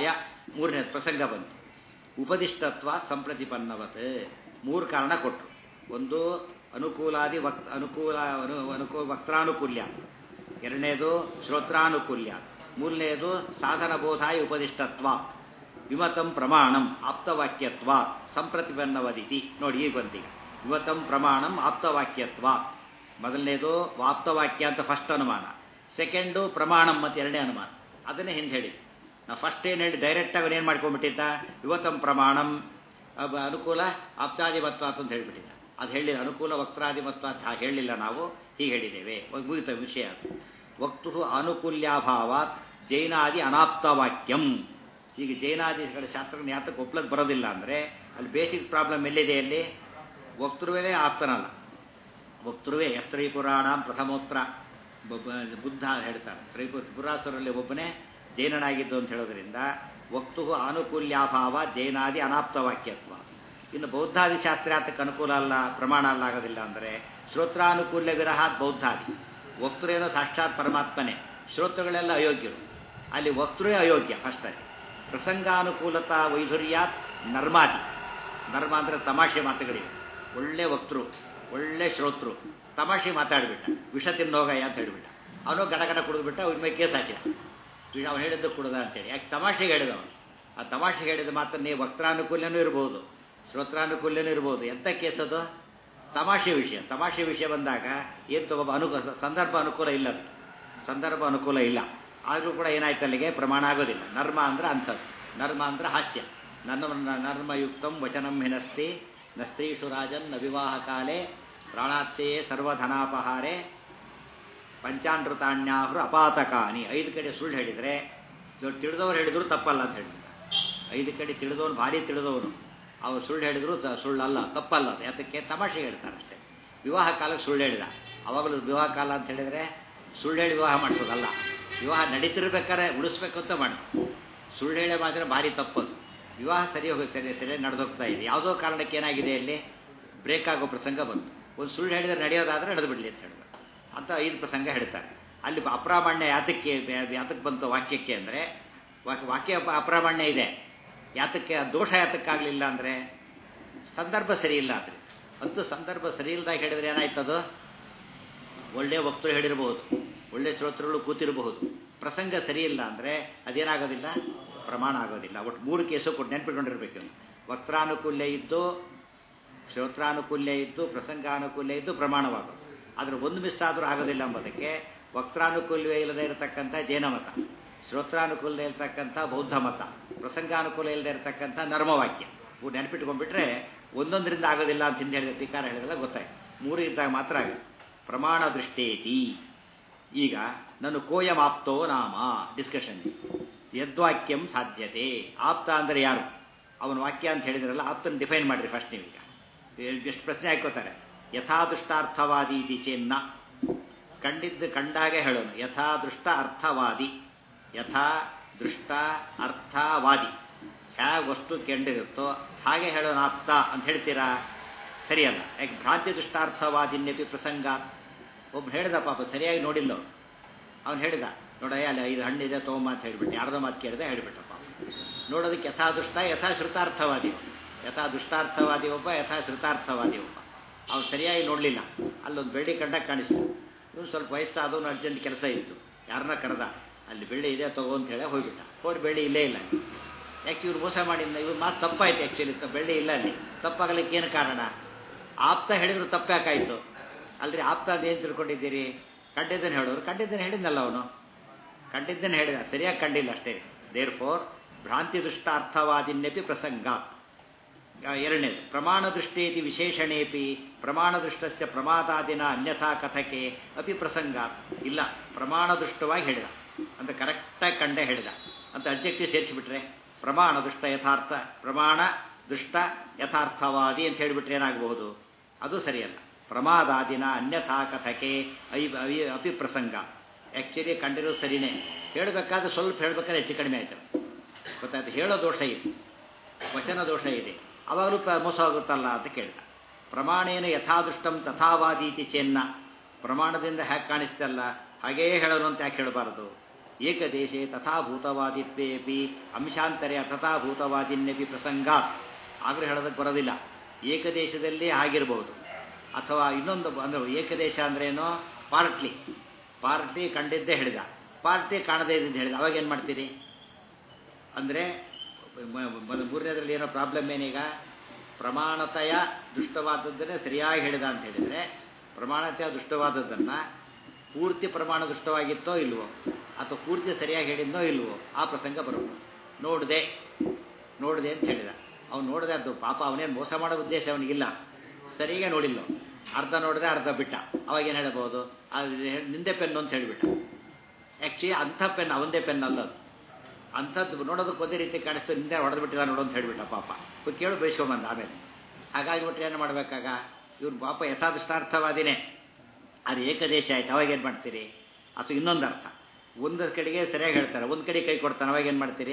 ಮೂರನೇ ಪ್ರಸಂಗ ಬಂತು ಉಪದಿಷ್ಟತ್ವ ಸಂಪ್ರತಿಪನ್ನವತ್ ಮೂರು ಕಾರಣ ಕೊಟ್ಟರು ಒಂದು ಅನುಕೂಲಾದಿ ವಕ್ ಅನುಕೂಲ ಅನು ಅನುಕೂ ವಕ್ತಾನುಕೂಲ್ಯ ಎರಡನೇದು ಶ್ರೋತ್ರಾನುಕೂಲ್ಯ ಮೂರನೇದು ಸಾಧನ ಬೋಧಾಯ ಉಪದಿಷ್ಟತ್ವ ವಿಮತಂ ಪ್ರಮಾಣಂ ಆಪ್ತವಾಕ್ಯತ್ವ ಸಂಪ್ರತಿಪನ್ನವದಿತಿ ನೋಡಿ ಈಗ ಬಂತೀಗ ವಿಮತಂ ಪ್ರಮಾಣಂ ಆಪ್ತವಾಕ್ಯತ್ವ ಮೊದಲನೇದು ಆಪ್ತವಾಕ್ಯ ಅಂತ ಫಸ್ಟ್ ಅನುಮಾನ ಸೆಕೆಂಡು ಪ್ರಮಾಣಂ ಮತ್ತು ಎರಡನೇ ಅನುಮಾನ ಅದನ್ನೇ ಹಿಂದೆ ಹೇಳಿ ನಾ ಫಸ್ಟ್ ಏನು ಹೇಳಿ ಡೈರೆಕ್ಟಾಗಿ ಅವನೇನು ಮಾಡ್ಕೊಂಡ್ಬಿಟ್ಟಿದ್ದ ವಿವತಂ ಪ್ರಮಾಣಂ ಅಬ- ಅನುಕೂಲ ಆಪ್ತಾಧಿಮತ್ವ ಅಂತ ಹೇಳಿಬಿಟ್ಟಿದ್ದ ಅದು ಹೇಳಿಲ್ಲ ಅನುಕೂಲ ವಕ್ತಾಧಿಮತ್ವ ಅಂತ ಹಾಗೆ ಹೇಳಿಲ್ಲ ನಾವು ಹೀಗೆ ಹೇಳಿದ್ದೇವೆ ಒಂದು ಮುಗಿತ ವಿಷಯ ಅದು ವಕ್ತು ಆನುಕೂಲ್ಯಾಭಾವಾತ್ ಜೈನಾದಿ ಅನಾಪ್ತವಾಕ್ಯಂ ಈಗ ಜೈನಾದಿಗಳ ಶಾಸ್ತ್ರಜ್ಞ ಯಾತಕ್ಕೆ ಒಪ್ಲಕ್ಕೆ ಬರೋದಿಲ್ಲ ಅಂದರೆ ಅಲ್ಲಿ ಬೇಸಿಕ್ ಪ್ರಾಬ್ಲಮ್ ಎಲ್ಲಿದೆ ಅಲ್ಲಿ ವಕ್ತೃವೇ ಆಪ್ತನಲ್ಲ ವಕ್ತೃವೇ ಯಸ್ತ್ರೀ ಪುರಾಣ ಪ್ರಥಮೋತ್ರ ಬ- ಬ- ಬುದ್ಧ ಹೇಳ್ತಾರೆ ತ್ರೈಪು ಪುರಾಸುರಲ್ಲಿ ಒಬ್ಬನೇ ಜೈನನಾಗಿದ್ದು ಅಂತ ಹೇಳೋದ್ರಿಂದ ವಕ್ತು ಆನುಕೂಲ್ಯಾಭಾವ ಜೈನಾದಿ ಅನಾಪ್ತವಾಕ್ಯತ್ವ ಇನ್ನು ಬೌದ್ಧಾದಿ ಶಾಸ್ತ್ರ ಯಾತಕ್ಕೆ ಅನುಕೂಲ ಅಲ್ಲ ಪ್ರಮಾಣ ಅಲ್ಲ ಆಗೋದಿಲ್ಲ ಅಂದರೆ ಶ್ರೋತ್ರಾನುಕೂಲ್ಯ ವಿರಹಾತ್ ಬೌದ್ಧಾದಿ ವಕ್ತೃೇನೋ ಸಾಕ್ಷಾತ್ ಪರಮಾತ್ಮನೇ ಶ್ರೋತೃಗಳೆಲ್ಲ ಅಯೋಗ್ಯರು ಅಲ್ಲಿ ವಕ್ತೃವೇ ಅಯೋಗ್ಯ ಫಸ್ಟ್ ಅಲ್ಲಿ ಪ್ರಸಂಗಾನುಕೂಲತಾ ವೈಧುರ್ಯಾತ್ ನರ್ಮಾದಿ ನರ್ಮ ಅಂದರೆ ತಮಾಷೆ ಮಾತುಗಳಿವೆ ಒಳ್ಳೆ ವಕ್ತೃ ಒಳ್ಳೆ ಶ್ರೋತೃ ತಮಾಷೆ ಮಾತಾಡ್ಬಿಟ್ಟ ವಿಷ ತಿನ್ನೋಗಯ್ಯ ಅಂತ ಹೇಳಿಬಿಟ್ಟ ಅವನು ಗಡಗಡ ಕುಡಿದ್ಬಿಟ್ಟ ಅವ್ರ ಮೇಲೆ ಕೇಸ್ ಹಾಕಿದ ವಿಷ ಅವನು ಹೇಳಿದ್ದು ಕುಡ್ದ ಅಂತೇಳಿ ಯಾಕೆ ತಮಾಷೆಗೆ ಹೇಳಿದ ಅವನು ಆ ತಮಾಷೆಗೆ ಹೇಳಿದ ಮಾತನ್ನೇ ವಕ್ತಾನುಕೂಲ್ಯನೂ ಇರ್ಬೋದು ಶ್ರೋತ್ರಾನುಕೂಲ್ಯನೂ ಇರ್ಬೋದು ಎಂಥ ಕೇಸ್ ಅದು ತಮಾಷೆ ವಿಷಯ ತಮಾಷೆ ವಿಷಯ ಬಂದಾಗ ಏನು ತಗೋಬ ಅನುಕೂ ಸಂದರ್ಭ ಅನುಕೂಲ ಇಲ್ಲ ಅದು ಸಂದರ್ಭ ಅನುಕೂಲ ಇಲ್ಲ ಆದರೂ ಕೂಡ ಏನಾಯ್ತು ಅಲ್ಲಿಗೆ ಪ್ರಮಾಣ ಆಗೋದಿಲ್ಲ ನರ್ಮ ಅಂದ್ರೆ ಅಂಥದ್ದು ನರ್ಮ ಅಂದ್ರೆ ಹಾಸ್ಯ ನನ್ನ ನರ್ಮಯುಕ್ತಂ ವಚನಂ ಹಿನಸ್ತಿ ನ ಸ್ತ್ರೀಷು ರಾಜನ್ ನ ವಿವಾಹ ಕಾಲೇ ಪ್ರಾಣಾತ್ಯೆ ಸರ್ವಧನಾಪಹಾರೆ ಪಂಚಾನೃತಾಣ್ಯಾಹರು ಅಪಾತಕಾನಿ ಐದು ಕಡೆ ಸುಳ್ಳು ಹೇಳಿದರೆ ತಿಳಿದವ್ರು ಹೇಳಿದ್ರು ತಪ್ಪಲ್ಲ ಅಂತ ಹೇಳಿದ್ರು ಐದು ಕಡೆ ತಿಳಿದವನು ಭಾರಿ ತಿಳಿದವನು ಅವ್ರು ಸುಳ್ಳು ಹೇಳಿದ್ರು ತ- ಸುಳ್ಳಲ್ಲ ತಪ್ಪಲ್ಲ ಅದು ಯಾತಕ್ಕೆ ತಮಾಷೆ ಹೇಳ್ತಾರೆ ಅಷ್ಟೇ ವಿವಾಹ ಕಾಲಕ್ಕೆ ಸುಳ್ಳು ಹೇಳಿದ ಅವಾಗಲೂ ವಿವಾಹ ಕಾಲ ಅಂತ ಹೇಳಿದರೆ ಸುಳ್ಳು ಹೇಳಿ ವಿವಾಹ ಮಾಡಿಸೋದಲ್ಲ ವಿವಾಹ ನಡೀತಿರ್ಬೇಕಾದ್ರೆ ಉಳಿಸ್ಬೇಕು ಅಂತ ಮಾಡಿ ಸುಳ್ಳು ಹೇಳಿ ಮಾತ್ರ ಭಾರಿ ತಪ್ಪದು ವಿವಾಹ ಸರಿ ಹೋಗಿ ಸರಿ ಸರಿ ನಡೆದೋಗ್ತಾ ಇದೆ ಯಾವುದೋ ಕಾರಣಕ್ಕೆ ಏನಾಗಿದೆ ಅಲ್ಲಿ ಬ್ರೇಕ್ ಆಗೋ ಪ್ರಸಂಗ ಬಂತು ಒಂದು ಸುಳ್ಳು ಹೇಳಿದರೆ ನಡೆಯೋದಾದ್ರೆ ನಡೆದು ಬಿಡಲಿ ಅಂತ ಹೇಳಿದ್ರು ಅಂತ ಐದು ಪ್ರಸಂಗ ಹೇಳ್ತಾರೆ ಅಲ್ಲಿ ಅಪ್ರಾಮಾಣ್ಯ ಯಾತಕ್ಕೆ ಯಾತಕ್ಕೆ ಬಂತು ವಾಕ್ಯಕ್ಕೆ ಅಂದರೆ ವಾಕ್ಯ ಅಪ- ಅಪ್ರಾಮಾಣ್ಯ ಇದೆ ಯಾತಕ್ಕೆ ಆ ದೋಷ ಯಾತಕ್ಕಾಗಲಿಲ್ಲ ಅಂದರೆ ಸಂದರ್ಭ ಸರಿ ಇಲ್ಲ ಅಂದರೆ ಅಂತೂ ಸಂದರ್ಭ ಸರಿ ಇಲ್ಲದಾಗ ಹೇಳಿದ್ರೆ ಏನಾಯ್ತದು ಒಳ್ಳೆ ವಕ್ತರು ಹೇಳಿರಬಹುದು ಒಳ್ಳೆ ಶ್ರೋತೃಗಳು ಕೂತಿರಬಹುದು ಪ್ರಸಂಗ ಸರಿ ಇಲ್ಲ ಅಂದರೆ ಅದೇನಾಗೋದಿಲ್ಲ ಪ್ರಮಾಣ ಆಗೋದಿಲ್ಲ ಒಟ್ಟು ಮೂರು ಕೇಸು ಕೊಟ್ಟು ನೆನ್ಪಿಟ್ಕೊಂಡಿರ್ಬೇಕು ವಕ್ತಾನುಕೂಲ್ಯ ಇದ್ದು ಶ್ರೋತ್ರಾನುಕೂಲ್ಯ ಇದ್ದು ಪ್ರಸಂಗಾನುಕೂಲ್ಯ ಇದ್ದು ಪ್ರಮಾಣವಾಗೋದು ಆದರೆ ಒಂದು ಮಿಸ್ ಆದರೂ ಆಗೋದಿಲ್ಲ ಎಂಬುದಕ್ಕೆ ವಕ್ತಾನುಕೂಲ್ಯವೇ ಇಲ್ಲದೆ ಇರತಕ್ಕಂಥ ಜೈನ ಮತ ಶ್ರೋತ್ರಾನುಕೂಲ ಇರತಕ್ಕಂಥ ಬೌದ್ಧ ಮತ ಪ್ರಸಂಗಾನುಕೂಲ ಇಲ್ಲದೆ ಇರತಕ್ಕಂಥ ನರ್ಮವಾಕ್ಯ ಇವು ನೆನಪಿಟ್ಕೊಂಡ್ಬಿಟ್ರೆ ಒಂದೊಂದರಿಂದ ಆಗೋದಿಲ್ಲ ಅಂತ ಹಿಂದೆ ಹೇಳಿದ ಟಿಕಾರ ಹೇಳಿದ್ರೆ ಗೊತ್ತಾಯ್ತು ಮೂರು ಇದ್ದಾಗ ಮಾತ್ರ ಆಗುತ್ತೆ ಪ್ರಮಾಣ ದೃಷ್ಟೇತಿ ಈಗ ನಾನು ಕೋಯಮಾಪ್ತೋ ನಾಮ ಡಿಸ್ಕಷನ್ ಯದ್ವಾಕ್ಯಂ ಸಾಧ್ಯತೆ ಆಪ್ತ ಅಂದರೆ ಯಾರು ಅವನ ವಾಕ್ಯ ಅಂತ ಹೇಳಿದ್ರಲ್ಲ ಆಪ್ತನ ಡಿಫೈನ್ ಮಾಡಿರಿ ಫಸ್ಟ್ ನೀವೀಗ ಎಷ್ಟು ಪ್ರಶ್ನೆ ಹಾಕೋತಾರೆ ಯಥಾದೃಷ್ಟಾರ್ಥವಾದಿ ಇತಿ ಚೇನ್ನ ಕಂಡಿದ್ದು ಕಂಡಾಗೆ ಹೇಳೋನು ಯಥಾದೃಷ್ಟ ಅರ್ಥವಾದಿ ಯಥಾ ದೃಷ್ಟ ಅರ್ಥವಾದಿ ಹೇಗೆ ವಸ್ತು ಕೆಂಡಿರುತ್ತೋ ಹಾಗೆ ಹೇಳೋನು ಆಪ್ತ ಅಂತ ಹೇಳ್ತೀರಾ ಸರಿಯಲ್ಲ ಯಾಕೆ ಭ್ರಾಂತಿ ದೃಷ್ಟಾರ್ಥವಾದಿನ್ಯಪಿ ಪ್ರಸಂಗ ಒಬ್ಬ ಹೇಳಿದ ಪಾಪ ಸರಿಯಾಗಿ ನೋಡಿಲ್ಲ ಅವ್ನು ಅವ್ನು ಹೇಳಿದ ನೋಡಯ್ಯ ಅಲ್ಲಿ ಐದು ಹಣ್ಣಿದೆ ತೊಗೊಂಬ ಅಂತ ಹೇಳ್ಬಿಟ್ಟು ಯಾರ್ದೋ ಮಾತು ಕೇಳಿದೆ ಹೇಳ್ಬಿಟ್ಟ ಪಾಪ ನೋಡೋದಕ್ಕೆ ಯಥಾದೃಷ್ಟ ಯಥಾಶ್ರುತಾರ್ಥವಾದಿ ಯಥಾ ದುಷ್ಟಾರ್ಥವಾದಿ ಒಬ್ಬ ಯಥಾ ಶ್ರುತಾರ್ಥವಾದಿ ಒಬ್ಬ ಅವ್ನು ಸರಿಯಾಗಿ ನೋಡಲಿಲ್ಲ ಅಲ್ಲೊಂದು ಬೆಳ್ಳಿ ಕಂಡಾಗ ಕಾಣಿಸ್ತು ಇವನು ಸ್ವಲ್ಪ ವಯಸ್ಸಾದವನು ಅರ್ಜೆಂಟ್ ಕೆಲಸ ಇತ್ತು ಯಾರನ್ನ ಕರೆದ ಅಲ್ಲಿ ಬೆಳ್ಳಿ ಇದೆ ತಗೋ ಅಂತ ಹೇಳಿ ಹೋಗ್ಬಿಟ್ಟ ಹೋಗಿ ಬೆಳ್ಳಿ ಇಲ್ಲೇ ಇಲ್ಲ ಯಾಕೆ ಇವ್ರು ಮೋಸ ಮಾಡಿಲ್ಲ ಇವ್ರ ಮಾತು ತಪ್ಪಾಯ್ತು ಆ್ಯಕ್ಚುಲಿ ಬೆಳ್ಳಿ ಇಲ್ಲ ಅಲ್ಲಿ ತಪ್ಪಾಗಲಿಕ್ಕೆ ಏನು ಕಾರಣ ಆಪ್ತ ಹೇಳಿದ್ರು ತಪ್ಪ್ಯಾಕಾಯ್ತು ಅಲ್ರಿ ಆಪ್ತ ಅಂತ ಏನು ತಿಳ್ಕೊಂಡಿದ್ದೀರಿ ಕಂಡಿದ್ದನ್ನು ಹೇಳೋರು ಕಂಡಿದ್ದನ್ನು ಹೇಳಿದ್ನಲ್ಲ ಅವನು ಕಂಡಿದ್ದನ್ನು ಹೇಳಿದ ಸರಿಯಾಗಿ ಕಂಡಿಲ್ಲ ಅಷ್ಟೇ ದೇರ್ ಫೋರ್ ಭ್ರಾಂತಿ ದೃಷ್ಟ ಅರ್ಥವಾದಿನ್ಯಪಿ ಪ್ರಸಂಗ ಎರಡನೇದು ಪ್ರಮಾಣ ದೃಷ್ಟೇತಿ ವಿಶೇಷಣೇಪಿ ಪ್ರಮಾಣ ದೃಷ್ಟಸ್ಯ ಪ್ರಮಾದಾದಿನ ಅನ್ಯಥಾ ಕಥಕೆ ಅಪಿ ಪ್ರಸಂಗ ಇಲ್ಲ ಪ್ರಮಾಣ ದೃಷ್ಟವಾಗಿ ಹೇಳಿದ ಅಂತ ಕರೆಕ್ಟಾಗಿ ಕಂಡೇ ಹೇಳಿದ ಅಂತ ಅಬ್ಜೆಕ್ಟಿವ್ ಸೇರಿಸಿಬಿಟ್ರೆ ಪ್ರಮಾಣ ದೃಷ್ಟ ಯಥಾರ್ಥ ಪ್ರಮಾಣ ದೃಷ್ಟ ಯಥಾರ್ಥವಾದಿ ಅಂತ ಹೇಳಿಬಿಟ್ರೆ ಏನಾಗಬಹುದು ಅದು ಸರಿಯಲ್ಲ ಪ್ರಮಾದಾದಿನ ಅನ್ಯಥಾ ಕಥಕೆ ಐ ಐ- ಅಪಿ ಪ್ರಸಂಗ ಆ್ಯಕ್ಚುಲಿ ಕಂಡಿರೋದು ಸರಿನೇ ಹೇಳಬೇಕಾದ್ರೆ ಸ್ವಲ್ಪ ಹೇಳಬೇಕಾದ್ರೆ ಹೆಚ್ಚು ಕಡಿಮೆ ಆಯ್ತು ಗೊತ್ತಾಯ್ತು ಹೇಳೋ ದೋಷ ಇದೆ ವಚನ ದೋಷ ಇದೆ ಅವಾಗಲೂ ಪ ಮೋಸ ಆಗುತ್ತಲ್ಲ ಅಂತ ಕೇಳಿದ ಪ್ರಮಾಣೇನ ಯಥಾದೃಷ್ಟಂ ತಥಾವಾದೀತಿ ಚೆನ್ನ ಪ್ರಮಾಣದಿಂದ ಹ್ಯಾಕೆ ಕಾಣಿಸ್ತಲ್ಲ ಹಾಗೇ ಹೇಳೋನು ಅಂತ ಯಾಕೆ ಹೇಳಬಾರದು ಏಕದೇಶೆ ತಥಾಭೂತವಾದಿತ್ವೇಪಿ ಅಂಶಾಂತರೆ ತಥಾಭೂತವಾದಿನ್ಯಪಿ ಪ್ರಸಂಗಾತ್ ಆಗಲೂ ಹೇಳೋದಕ್ಕೆ ಬರೋದಿಲ್ಲ ಏಕದೇಶದಲ್ಲಿ ಆಗಿರಬಹುದು ಅಥವಾ ಇನ್ನೊಂದು ಅಂದರೆ ಏಕದೇಶ ಅಂದ್ರೇನು ಪಾರ್ಟ್ಲಿ ಪಾರ್ಟ್ಲಿ ಕಂಡಿದ್ದೇ ಹೇಳಿದ ಪಾರ್ಟಿ ಕಾಣದೇ ಇದ್ದಿದ್ದು ಹೇಳಿದ ಅವಾಗ ಏನು ಮಾಡ್ತೀರಿ ಅಂದರೆ ಮೂರನೇದ್ರಲ್ಲಿ ಏನೋ ಪ್ರಾಬ್ಲಮ್ ಏನೀಗ ಪ್ರಮಾಣತೆಯ ದುಷ್ಟವಾದದ್ದನ್ನೇ ಸರಿಯಾಗಿ ಹೇಳಿದ ಅಂತ ಹೇಳಿದರೆ ಪ್ರಮಾಣತೆಯ ದುಷ್ಟವಾದದ್ದನ್ನು ಪೂರ್ತಿ ಪ್ರಮಾಣ ದುಷ್ಟವಾಗಿತ್ತೋ ಇಲ್ವೋ ಅಥವಾ ಪೂರ್ತಿ ಸರಿಯಾಗಿ ಹೇಳಿದ್ನೋ ಇಲ್ವೋ ಆ ಪ್ರಸಂಗ ಬರೋದು ನೋಡಿದೆ ನೋಡಿದೆ ಅಂತ ಹೇಳಿದ ಅವ್ನು ನೋಡಿದೆ ಅದು ಪಾಪ ಅವನೇನು ಮೋಸ ಮಾಡೋ ಉದ್ದೇಶ ಅವನಿಗಿಲ್ಲ ಸರಿಯಾಗಿ ನೋಡಿಲ್ಲ ಅರ್ಧ ನೋಡಿದೆ ಅರ್ಧ ಬಿಟ್ಟ ಅವಾಗ ಏನು ಹೇಳ್ಬೋದು ಅದು ನಿಂದೆ ಪೆನ್ನು ಅಂತ ಹೇಳಿಬಿಟ್ಟ ಆ್ಯಕ್ಚುಲಿ ಅಂಥ ಪೆನ್ ಅವಂದೇ ಪೆನ್ ಅಲ್ಲ ಅದು ಅಂಥದ್ದು ನೋಡೋದಕ್ಕೆ ಒಂದೇ ರೀತಿ ಕಾಣಿಸ್ತು ನಿಂದೆ ಹೊಡೆದು ಬಿಟ್ಟಿಲ್ಲ ನೋಡು ಅಂತ ಹೇಳಿಬಿಟ್ಟ ಪಾಪ ಕೇಳು ಬೈಸ್ಕೊಂಬಂದ ಆಮೇಲೆ ಹಾಗಾಗಿ ಬಿಟ್ಟರೆ ಏನು ಮಾಡಬೇಕಾಗ ಇವ್ರು ಪಾಪ ಯಥಾದೃಷ್ಟಾರ್ಥವಾದಿನೇ ಅದು ಏಕದೇಶ ಆಯ್ತು ಅವಾಗ ಏನು ಮಾಡ್ತೀರಿ ಅಥವಾ ಇನ್ನೊಂದು ಅರ್ಥ ಒಂದು ಕಡೆಗೆ ಸರಿಯಾಗಿ ಹೇಳ್ತಾರೆ ಒಂದು ಕಡೆ ಕೈ ಕೊಡ್ತಾನೆ ಅವಾಗ ಏನು ಮಾಡ್ತೀರಿ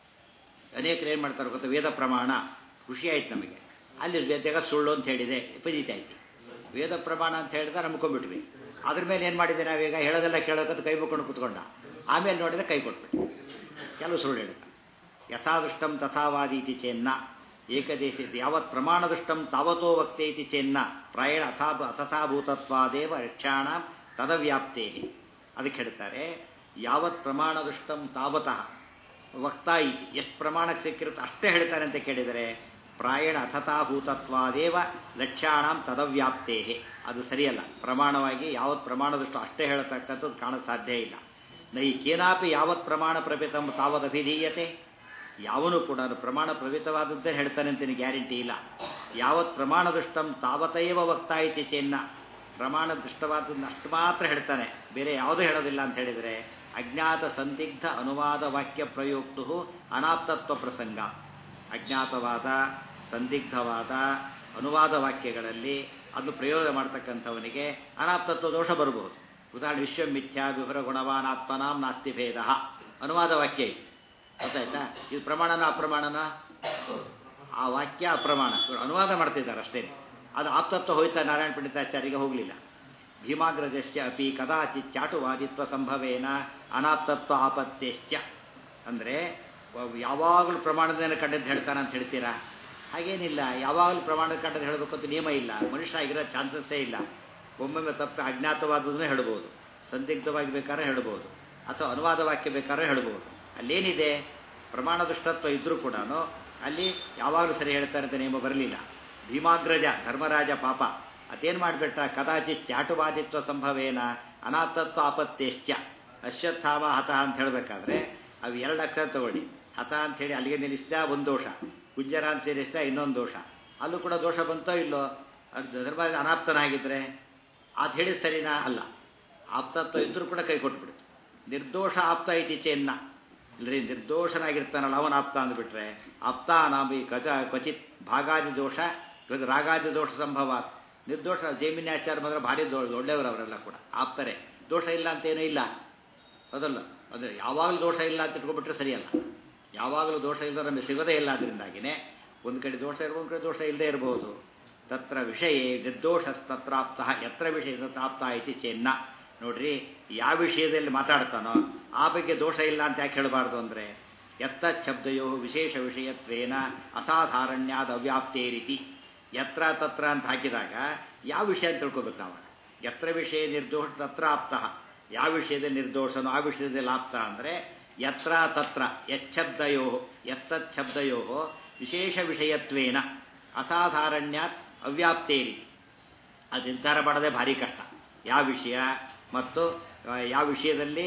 ಅನೇಕರು ಏನು ಮಾಡ್ತಾರೆ ಗೊತ್ತಾ ವೇದ ಪ್ರಮಾಣ ಖುಷಿ ಆಯ್ತು ನಮಗೆ ಅಲ್ಲಿ ಜಗತ್ ಸುಳ್ಳು ಅಂತ ಹೇಳಿದೆ ಪಜಿತ ಆಯ್ತು ವೇದ ಪ್ರಮಾಣ ಅಂತ ಹೇಳಿದ್ರೆ ನಂಬ್ಕೊಂಡ್ಬಿಟ್ವಿ ಅದ್ರ ಮೇಲೆ ಏನು ಮಾಡಿದೆ ನಾವೀಗ ಹೇಳೋದೆಲ್ಲ ಕೇಳೋಕಂತ ಕೈ ಮುಕ್ಕೊಂಡು ಕೂತ್ಕೊಂಡ ಆಮೇಲೆ ನೋಡಿದ್ರೆ ಕೈ ಕೊಟ್ಬಿಟ್ಟು ಕೆಲವು ಸುಳ್ಳು ಹೇಳಿದ ಯಥಾದೃಷ್ಟಂ ತಥಾವಾದಿ ಇತಿ ಚೇನ್ನ ಏಕದೇಶ ಯಾವತ್ ಪ್ರಮಾಣದೃಷ್ಟಂ ತಾವತೋ ವಕ್ತೆ ಇತಿ ಚೇನ್ನ ಪ್ರಾಯಣ ಅಥಾ ಅಥಥಾಭೂತತ್ವಾದೇವ ರಕ್ಷಾಣ ತದವ್ಯಾಪ್ತೇ ಅದಕ್ಕೆ ಹೇಳ್ತಾರೆ ಯಾವತ್ ಪ್ರಮಾಣದೃಷ್ಟಂ ತಾವತಃ ವಕ್ತಾ ಇತಿ ಎಷ್ಟು ಪ್ರಮಾಣಕ್ಕೆ ಸಿಕ್ಕಿರುತ್ತೆ ಅಷ್ಟೇ ಹೇಳ್ತಾರೆ ಅಂತ ಕೇಳಿದರೆ ಪ್ರಾಯಣ ಅಥತಾಭೂತತ್ವಾದೇವ ಲಕ್ಷ್ಯಾಣಂ ತದವ್ಯಾಪ್ತೇ ಅದು ಸರಿಯಲ್ಲ ಪ್ರಮಾಣವಾಗಿ ಯಾವತ್ ಪ್ರಮಾಣದಷ್ಟು ಅಷ್ಟೇ ಹೇಳ್ತಕ್ಕಂಥದ್ದು ಕಾಣೋದು ಸಾಧ್ಯ ಇಲ್ಲ ನೈ ಕೇನಾಪಿ ಯಾವತ್ ಪ್ರಮಾಣ ಪ್ರಭಿತಂ ತಾವದಭಿಧೀಯತೆ ಯಾವನು ಕೂಡ ಪ್ರಮಾಣ ಪ್ರಭಿತವಾದದ್ದೇ ಹೇಳ್ತಾನೆ ಅಂತ ಗ್ಯಾರಂಟಿ ಇಲ್ಲ ಯಾವತ್ ಪ್ರಮಾಣದೃಷ್ಟಂ ತಾವತೈವ ವಕ್ತಾ ಇತಿ ಚೆನ್ನ ಪ್ರಮಾಣ ದೃಷ್ಟವಾದದ್ದು ಅಷ್ಟು ಮಾತ್ರ ಹೇಳ್ತಾನೆ ಬೇರೆ ಯಾವುದೂ ಹೇಳೋದಿಲ್ಲ ಅಂತ ಹೇಳಿದರೆ ಅಜ್ಞಾತ ಸಂದಿಗ್ಧ ಅನುವಾದ ವಾಕ್ಯ ಪ್ರಯೋಕ್ತು ಅನಾಪ್ತತ್ವ ಪ್ರಸಂಗ ಅಜ್ಞಾತವಾದ ಸಂದಿಗ್ಧವಾದ ಅನುವಾದ ವಾಕ್ಯಗಳಲ್ಲಿ ಅದು ಪ್ರಯೋಗ ಮಾಡ್ತಕ್ಕಂಥವನಿಗೆ ಅನಾಪ್ತತ್ವ ದೋಷ ಬರಬಹುದು ಉದಾಹರಣೆ ವಿಶ್ವಮಿಥ್ಯಾ ವಿವರ ಗುಣವಾನ್ ಆತ್ಮನಾಂ ನಾಸ್ತಿ ಭೇದ ಅನುವಾದ ವಾಕ್ಯ ಇದು ಗೊತ್ತಾಯ್ತಾ ಇದು ಪ್ರಮಾಣನ ಅಪ್ರಮಾಣನ ಆ ವಾಕ್ಯ ಅಪ್ರಮಾಣ ಇವ್ರು ಅನುವಾದ ಮಾಡ್ತಿದ್ದಾರೆ ಅಷ್ಟೇ ಅದು ಆಪ್ತತ್ವ ಹೋಯ್ತಾ ನಾರಾಯಣ ಪಂಡಿತಾಚಾರ್ಯಗೆ ಹೋಗಲಿಲ್ಲ ಭೀಮಾಗ್ರಜಸ್ಯ ಅಪಿ ಕದಾಚಿತ್ ಚಾಟುವಾದಿತ್ವ ಸಂಭವೇನ ಅನಾಪ್ತತ್ವ ಆಪತ್ಯಶ್ಚ ಅಂದರೆ ಯಾವಾಗಲೂ ಪ್ರಮಾಣದಿಂದ ಕಂಡದ್ದು ಹೇಳ್ತಾನೆ ಅಂತ ಹೇಳ್ತೀರಾ ಹಾಗೇನಿಲ್ಲ ಯಾವಾಗಲೂ ಪ್ರಮಾಣದ ಕಂಡದ್ದು ಹೇಳಬೇಕು ಅಂತ ನಿಯಮ ಇಲ್ಲ ಮನುಷ್ಯ ಆಗಿರೋ ಚಾನ್ಸಸ್ಸೇ ಇಲ್ಲ ಒಮ್ಮೊಮ್ಮೆ ತಪ್ಪು ಅಜ್ಞಾತವಾದದನ್ನೇ ಹೇಳ್ಬೋದು ಸಂದಿಗ್ಧವಾಗಿ ಬೇಕಾದ್ರೆ ಹೇಳ್ಬೋದು ಅಥವಾ ಅನುವಾದ ವಾಕ್ಯ ಬೇಕಾದ್ರೆ ಹೇಳ್ಬೋದು ಅಲ್ಲೇನಿದೆ ಪ್ರಮಾಣ ದುಷ್ಟತ್ವ ಇದ್ರೂ ಕೂಡ ಅಲ್ಲಿ ಯಾವಾಗಲೂ ಸರಿ ಹೇಳ್ತಾರೆ ಅಂತ ನಿಯಮ ಬರಲಿಲ್ಲ ಭೀಮಾಗ್ರಜ ಧರ್ಮರಾಜ ಪಾಪ ಅದೇನು ಮಾಡಿಬಿಟ್ಟ ಕದಾಚಿತ್ ಚಾಟುವಾದಿತ್ವ ಸಂಭವೇನ ಅನಾಥತ್ವ ಆಪತ್ತೇಶ್ಚ ಅಶ್ವತ್ಥಾಮ ಹತ ಅಂತ ಹೇಳಬೇಕಾದ್ರೆ ಅವು ಎರಡು ಅಕ್ಷರ ತಗೊಳ್ಳಿ ಹತ ಅಂತ ಹೇಳಿ ಅಲ್ಲಿಗೆ ನಿಲ್ಲಿಸಿದ ಒಂದು ದೋಷ ಕುಂಜರ ಅಂತ ಸೇರಿಸಿದ ಇನ್ನೊಂದು ದೋಷ ಅಲ್ಲೂ ಕೂಡ ದೋಷ ಬಂತೋ ಇಲ್ಲೋ ಧರ್ಮರಾಜ ಅನಾಪ್ತನಾಗಿದ್ದರೆ ಅದು ಹೇಳಿ ಸರಿನಾ ಅಲ್ಲ ಆಪ್ತತ್ವ ಇದ್ರೂ ಕೂಡ ಕೈ ಕೊಟ್ಬಿಡು ನಿರ್ದೋಷ ಆಪ್ತ ಐತಿ ಚೆನ್ನ ಇಲ್ಲರಿ ನಿರ್ದೋಷನಾಗಿರ್ತಾನಲ್ಲ ಅವನ ಆಪ್ತ ಅಂದ್ಬಿಟ್ರೆ ಆಪ್ತ ನಾಮಿ ಕಚ ಕ್ವಚಿತ್ ಭಾಗಾದಿ ದೋಷ ರಾಗಾದಿ ದೋಷ ಸಂಭವ ನಿರ್ದೋಷ ಜೈಮಿನ್ಯಾಚಾರ ಮಾತ್ರ ಭಾರಿ ದೋ ಒಳ್ಳೆಯವರು ಅವರೆಲ್ಲ ಕೂಡ ಆಪ್ತಾರೆ ದೋಷ ಇಲ್ಲ ಅಂತೇನೂ ಇಲ್ಲ ಅದಲ್ಲ ಅಂದರೆ ಯಾವಾಗಲೂ ದೋಷ ಇಲ್ಲ ಅಂತ ಇಟ್ಕೊಂಡ್ಬಿಟ್ರೆ ಸರಿಯಲ್ಲ ಯಾವಾಗಲೂ ದೋಷ ಇಲ್ಲದ ನಮಗೆ ಸಿಗೋದೇ ಇಲ್ಲ ಅದರಿಂದಾಗಿನೇ ಒಂದು ಕಡೆ ದೋಷ ಇರ್ಬೋದು ಒಂದು ಕಡೆ ದೋಷ ಇಲ್ಲದೆ ಇರಬಹುದು ತತ್ರ ವಿಷಯ ನಿರ್ದೋಷಸ್ತತ್ರಾಪ್ತ ಯತ್ರ ವಿಷಯ ತಾಪ್ತ ಐತಿ ಚೆನ್ನ ನೋಡ್ರಿ ಯಾವ ವಿಷಯದಲ್ಲಿ ಮಾತಾಡ್ತಾನೋ ಆ ಬಗ್ಗೆ ದೋಷ ಇಲ್ಲ ಅಂತ ಯಾಕೆ ಹೇಳಬಾರ್ದು ಅಂದರೆ ಎತ್ತ ಶಬ್ದಯೋ ವಿಶೇಷ ವಿಷಯತ್ವೇನ ಅಸಾಧಾರಣ್ಯಾದ ಅವ್ಯಾಪ್ತೇ ರೀತಿ ಯತ್ರ ತತ್ರ ಅಂತ ಹಾಕಿದಾಗ ಯಾವ ವಿಷಯ ಅಂತ ತಿಳ್ಕೊಬೇಕು ನಾವು ಯತ್ರ ವಿಷಯ ನಿರ್ದೋಷ ತತ್ರ ಆಪ್ತ ಯಾವ ವಿಷಯದಲ್ಲಿ ನಿರ್ದೋಷನೋ ಆ ವಿಷಯದಲ್ಲಿ ಆಪ್ತ ಅಂದರೆ ಯತ್ರ ತತ್ರ ಯಚ್ಛಬ್ದಯೋ ಯತ್ತಚ್ಛಬ್ದಯೋ ವಿಶೇಷ ವಿಷಯತ್ವೇನ ಅಸಾಧಾರಣ್ಯಾತ್ ಅವ್ಯಾಪ್ತೇರಿ ಅದು ನಿರ್ಧಾರ ಮಾಡೋದೇ ಭಾರಿ ಕಷ್ಟ ಯಾವ ವಿಷಯ ಮತ್ತು ಯಾವ ವಿಷಯದಲ್ಲಿ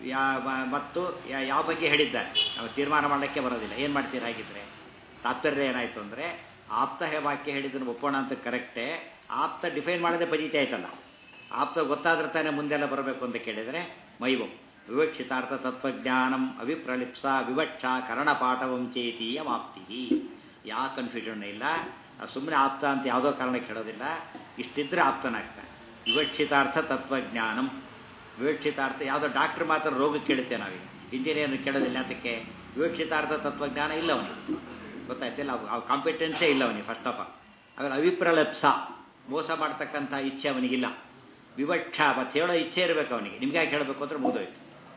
ಮತ್ತು ಯಾವ ಬಗ್ಗೆ ಹೇಳಿದ್ದಾರೆ ನಾವು ತೀರ್ಮಾನ ಮಾಡಲಿಕ್ಕೆ ಬರೋದಿಲ್ಲ ಏನು ಮಾಡ್ತೀರ ಹಾಗಿದ್ರೆ ತಾತ್ಪರ್ಯ ಏನಾಯಿತು ಅಂದರೆ ಆಪ್ತ ವಾಕ್ಯ ಹೇಳಿದ್ದನ್ನು ಒಪ್ಪೋಣ ಅಂತ ಕರೆಕ್ಟೇ ಆಪ್ತ ಡಿಫೈನ್ ಮಾಡೋದೇ ಪಜಿತಿ ಆಯ್ತಲ್ಲ ಆಪ್ತ ಗೊತ್ತಾದ್ರೆ ತಾನೇ ಮುಂದೆಲ್ಲ ಬರಬೇಕು ಅಂತ ಕೇಳಿದರೆ ಮೈವಂ ವಿವಕ್ಷಿತಾರ್ಥ ತತ್ವಜ್ಞಾನಂ ಅವಿಪ್ರಲಿಪ್ಸ ವಿವಕ್ಷ ಕರ್ಣಪಾಠವಂ ಚೇತೀಯ ಮಾಪ್ತಿ ಯಾವ ಕನ್ಫ್ಯೂಷನ್ ಇಲ್ಲ ಸುಮ್ಮನೆ ಆಪ್ತ ಅಂತ ಯಾವುದೋ ಕಾರಣಕ್ಕೆ ಹೇಳೋದಿಲ್ಲ ಇಷ್ಟಿದ್ರೆ ಆಪ್ತನಾಗ್ತಾನೆ ವಿವಕ್ಷಿತಾರ್ಥ ತತ್ವಜ್ಞಾನಂ ವಿವಕ್ಷಿತಾರ್ಥ ಯಾವುದೋ ಡಾಕ್ಟ್ರ್ ಮಾತ್ರ ರೋಗ ಕೇಳುತ್ತೇವೆ ನಾವೀಗ ಇಂಜಿನಿಯರ್ ಕೇಳೋದಿಲ್ಲ ಅದಕ್ಕೆ ವಿವಕ್ಷಿತಾರ್ಥ ತತ್ವಜ್ಞಾನ ಇಲ್ಲ ಅವನಿಗೆ ಗೊತ್ತಾಯ್ತಿಲ್ಲ ಅವು ಕಾಂಪಿಟೆನ್ಸೇ ಇಲ್ಲ ಅವನಿಗೆ ಫಸ್ಟ್ ಆಫ್ ಆಲ್ ಆಮೇಲೆ ಅವಿಪ್ರಲಪ್ಸ ಮೋಸ ಮಾಡ್ತಕ್ಕಂಥ ಇಚ್ಛೆ ಅವನಿಗಿಲ್ಲ ವಿವಕ್ಷ ಮತ್ತು ಹೇಳೋ ಇಚ್ಛೆ ಇರಬೇಕು ಅವನಿಗೆ ನಿಮ್ಗೆ ಯಾಕೆ ಹೇಳಬೇಕು ಅಂದ್ರೆ ಮುಗಿದೋಯ್ತು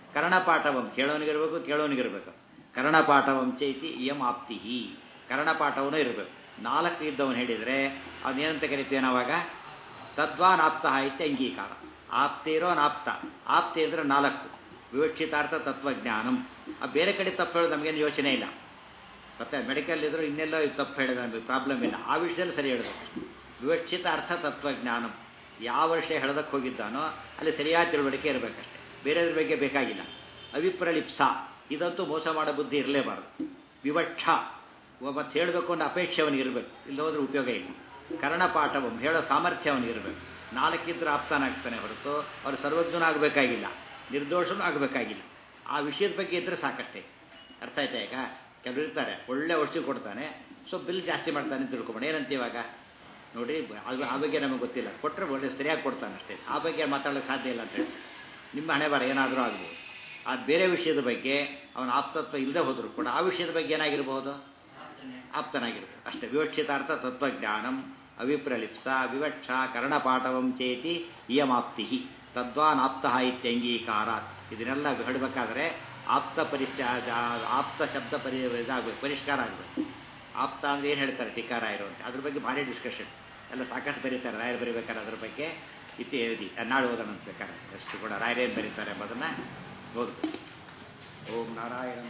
ಕರ್ಣಪಾಠವಂ ಕೇಳೋನಿಗಿರ್ಬೇಕು ಕೇಳೋನಿಗಿರ್ಬೇಕು ಕರ್ಣಪಾಠವಂಚ ಇತಿ ಇಯಂ ಆಪ್ತಿ ಕರ್ಣಪಾಠವೂ ಇರಬೇಕು ನಾಲ್ಕು ಇದ್ದವನು ಹೇಳಿದರೆ ಅವನೇನಂತ ಕರಿತೀವಿ ನಾವಾಗ ತದ್ವಾನ್ ಆಪ್ತ ಇತ್ಯ ಅಂಗೀಕಾರ ಆಪ್ತಿರೋ ನಾಪ್ತ ಆಪ್ತಿ ಅಂದರೆ ನಾಲ್ಕು ವಿವಕ್ಷಿತಾರ್ಥ ತತ್ವಜ್ಞಾನಂ ಆ ಬೇರೆ ಕಡೆ ತಪ್ಪು ಹೇಳೋದು ನಮಗೇನು ಯೋಚನೆ ಇಲ್ಲ ಮತ್ತೆ ಮೆಡಿಕಲ್ ಇದ್ರು ಇನ್ನೆಲ್ಲೋ ತಪ್ಪು ಹೇಳಿದ್ರೆ ನಮಗೆ ಪ್ರಾಬ್ಲಮ್ ಇಲ್ಲ ಆ ವಿಷಯದಲ್ಲಿ ಸರಿ ಹೇಳಬೇಕು ವಿವಕ್ಷಿತ ಅರ್ಥ ತತ್ವಜ್ಞಾನಂ ಯಾವ ವಿಷಯ ಹೇಳೋದಕ್ಕೆ ಹೋಗಿದ್ದಾನೋ ಅಲ್ಲಿ ಸರಿಯಾದ ತಿಳುವಳಿಕೆ ಇರಬೇಕಷ್ಟೆ ಬೇರೆಯದ್ರ ಬಗ್ಗೆ ಬೇಕಾಗಿಲ್ಲ ಅವಿಪ್ರಲಿಪ್ಸ ಇದಂತೂ ಮೋಸ ಮಾಡೋ ಬುದ್ಧಿ ಇರಲೇಬಾರದು ವಿವಕ್ಷ ಒಬ್ಬ ಹೇಳಬೇಕು ಅನ್ನೋ ಅಪೇಕ್ಷೆ ಅವನಿಗೆ ಇರಬೇಕು ಇಲ್ಲ ಹೋದ್ರೆ ಉಪಯೋಗ ಇಲ್ಲ ಕರ್ಣಪಾಠವಂ ಹೇಳೋ ಸಾಮರ್ಥ್ಯ ಅವನಿಗೆ ಇರಬೇಕು ನಾಲ್ಕಿದ್ರೆ ಆಪ್ತಾನಾಗ್ತಾನೆ ಹೊರತು ಅವ್ರು ಸರ್ವಜ್ಞನಾಗಬೇಕಾಗಿಲ್ಲ ನಿರ್ದೋಷನೂ ಆಗಬೇಕಾಗಿಲ್ಲ ಆ ವಿಷಯದ ಬಗ್ಗೆ ಇದ್ದರೆ ಸಾಕಷ್ಟೇ ಅರ್ಥ ಆಯ್ತಾ ಈಗ ಕೆಲವರು ಇರ್ತಾರೆ ಒಳ್ಳೆ ಔಷಧಿ ಕೊಡ್ತಾನೆ ಸೊ ಬಿಲ್ ಜಾಸ್ತಿ ಮಾಡ್ತಾನೆ ಅಂತ ತಿಳ್ಕೊಬೇಡ ಏನಂತ ಇವಾಗ ನೋಡಿ ಅದು ಆ ಬಗ್ಗೆ ನಮಗೆ ಗೊತ್ತಿಲ್ಲ ಕೊಟ್ಟರೆ ಒಳ್ಳೆ ಸರಿಯಾಗಿ ಕೊಡ್ತಾನೆ ಅಷ್ಟೇ ಆ ಬಗ್ಗೆ ಮಾತಾಡೋಕ್ಕೆ ಸಾಧ್ಯ ಇಲ್ಲ ಅಂತ ಹೇಳಿ ನಿಮ್ಮ ಹಣೆ ಬರ ಏನಾದರೂ ಆಗ್ಬೋದು ಅದು ಬೇರೆ ವಿಷಯದ ಬಗ್ಗೆ ಅವನ ಆಪ್ತತ್ವ ಇಲ್ಲದೆ ಹೋದರೂ ಕೂಡ ಆ ವಿಷಯದ ಬಗ್ಗೆ ಏನಾಗಿರ್ಬೋದು ಆಪ್ತನಾಗಿರ್ಬೋದು ಅಷ್ಟೇ ವಿವಕ್ಷಿತಾರ್ಥ ತತ್ವಜ್ಞಾನಂ ಅವಿಪ್ರಲಿಪ್ಸ ವಿವಕ್ಷ ಕರ್ಣಪಾಠವಂ ಚೇತಿ ಇಯಮಾಪ್ತಿ ತದ್ವಾನ್ ಆಪ್ತ ಇತ್ಯಂಗೀಕಾರಾತ್ ಇದನ್ನೆಲ್ಲ ಹೇಳಬೇಕಾದ್ರೆ ಆಪ್ತ ಪರಿಶ್ಚ ಆಪ್ತ ಶಬ್ದ ಪರಿ ಇದಾಗಬೇಕು ಪರಿಷ್ಕಾರ ಆಗಬೇಕು ಆಪ್ತ ಅಂದ್ರೆ ಏನು ಹೇಳ್ತಾರೆ ಟೀಕಾರಾಯರು ಅಂತ ಅದ್ರ ಬಗ್ಗೆ ಭಾರಿ ಡಿಸ್ಕಷನ್ ಎಲ್ಲ ಸಾಕಷ್ಟು ಬರೀತಾರೆ ರಾಯರು ಬರೀಬೇಕಾದ್ರೆ ಅದ್ರ ಬಗ್ಗೆ ಇತಿ ಹೇಳಿ ನಾಳೆ ಓದೋಣ ಅಂತ ಬೇಕಾದ್ರೆ ಅಷ್ಟು ಕೂಡ ರಾಯರೇನು ಬರೀತಾರೆ ಎಂಬುದನ್ನು ಓದ್ಬೇಕು ಓಂ ನಾರಾಯಣ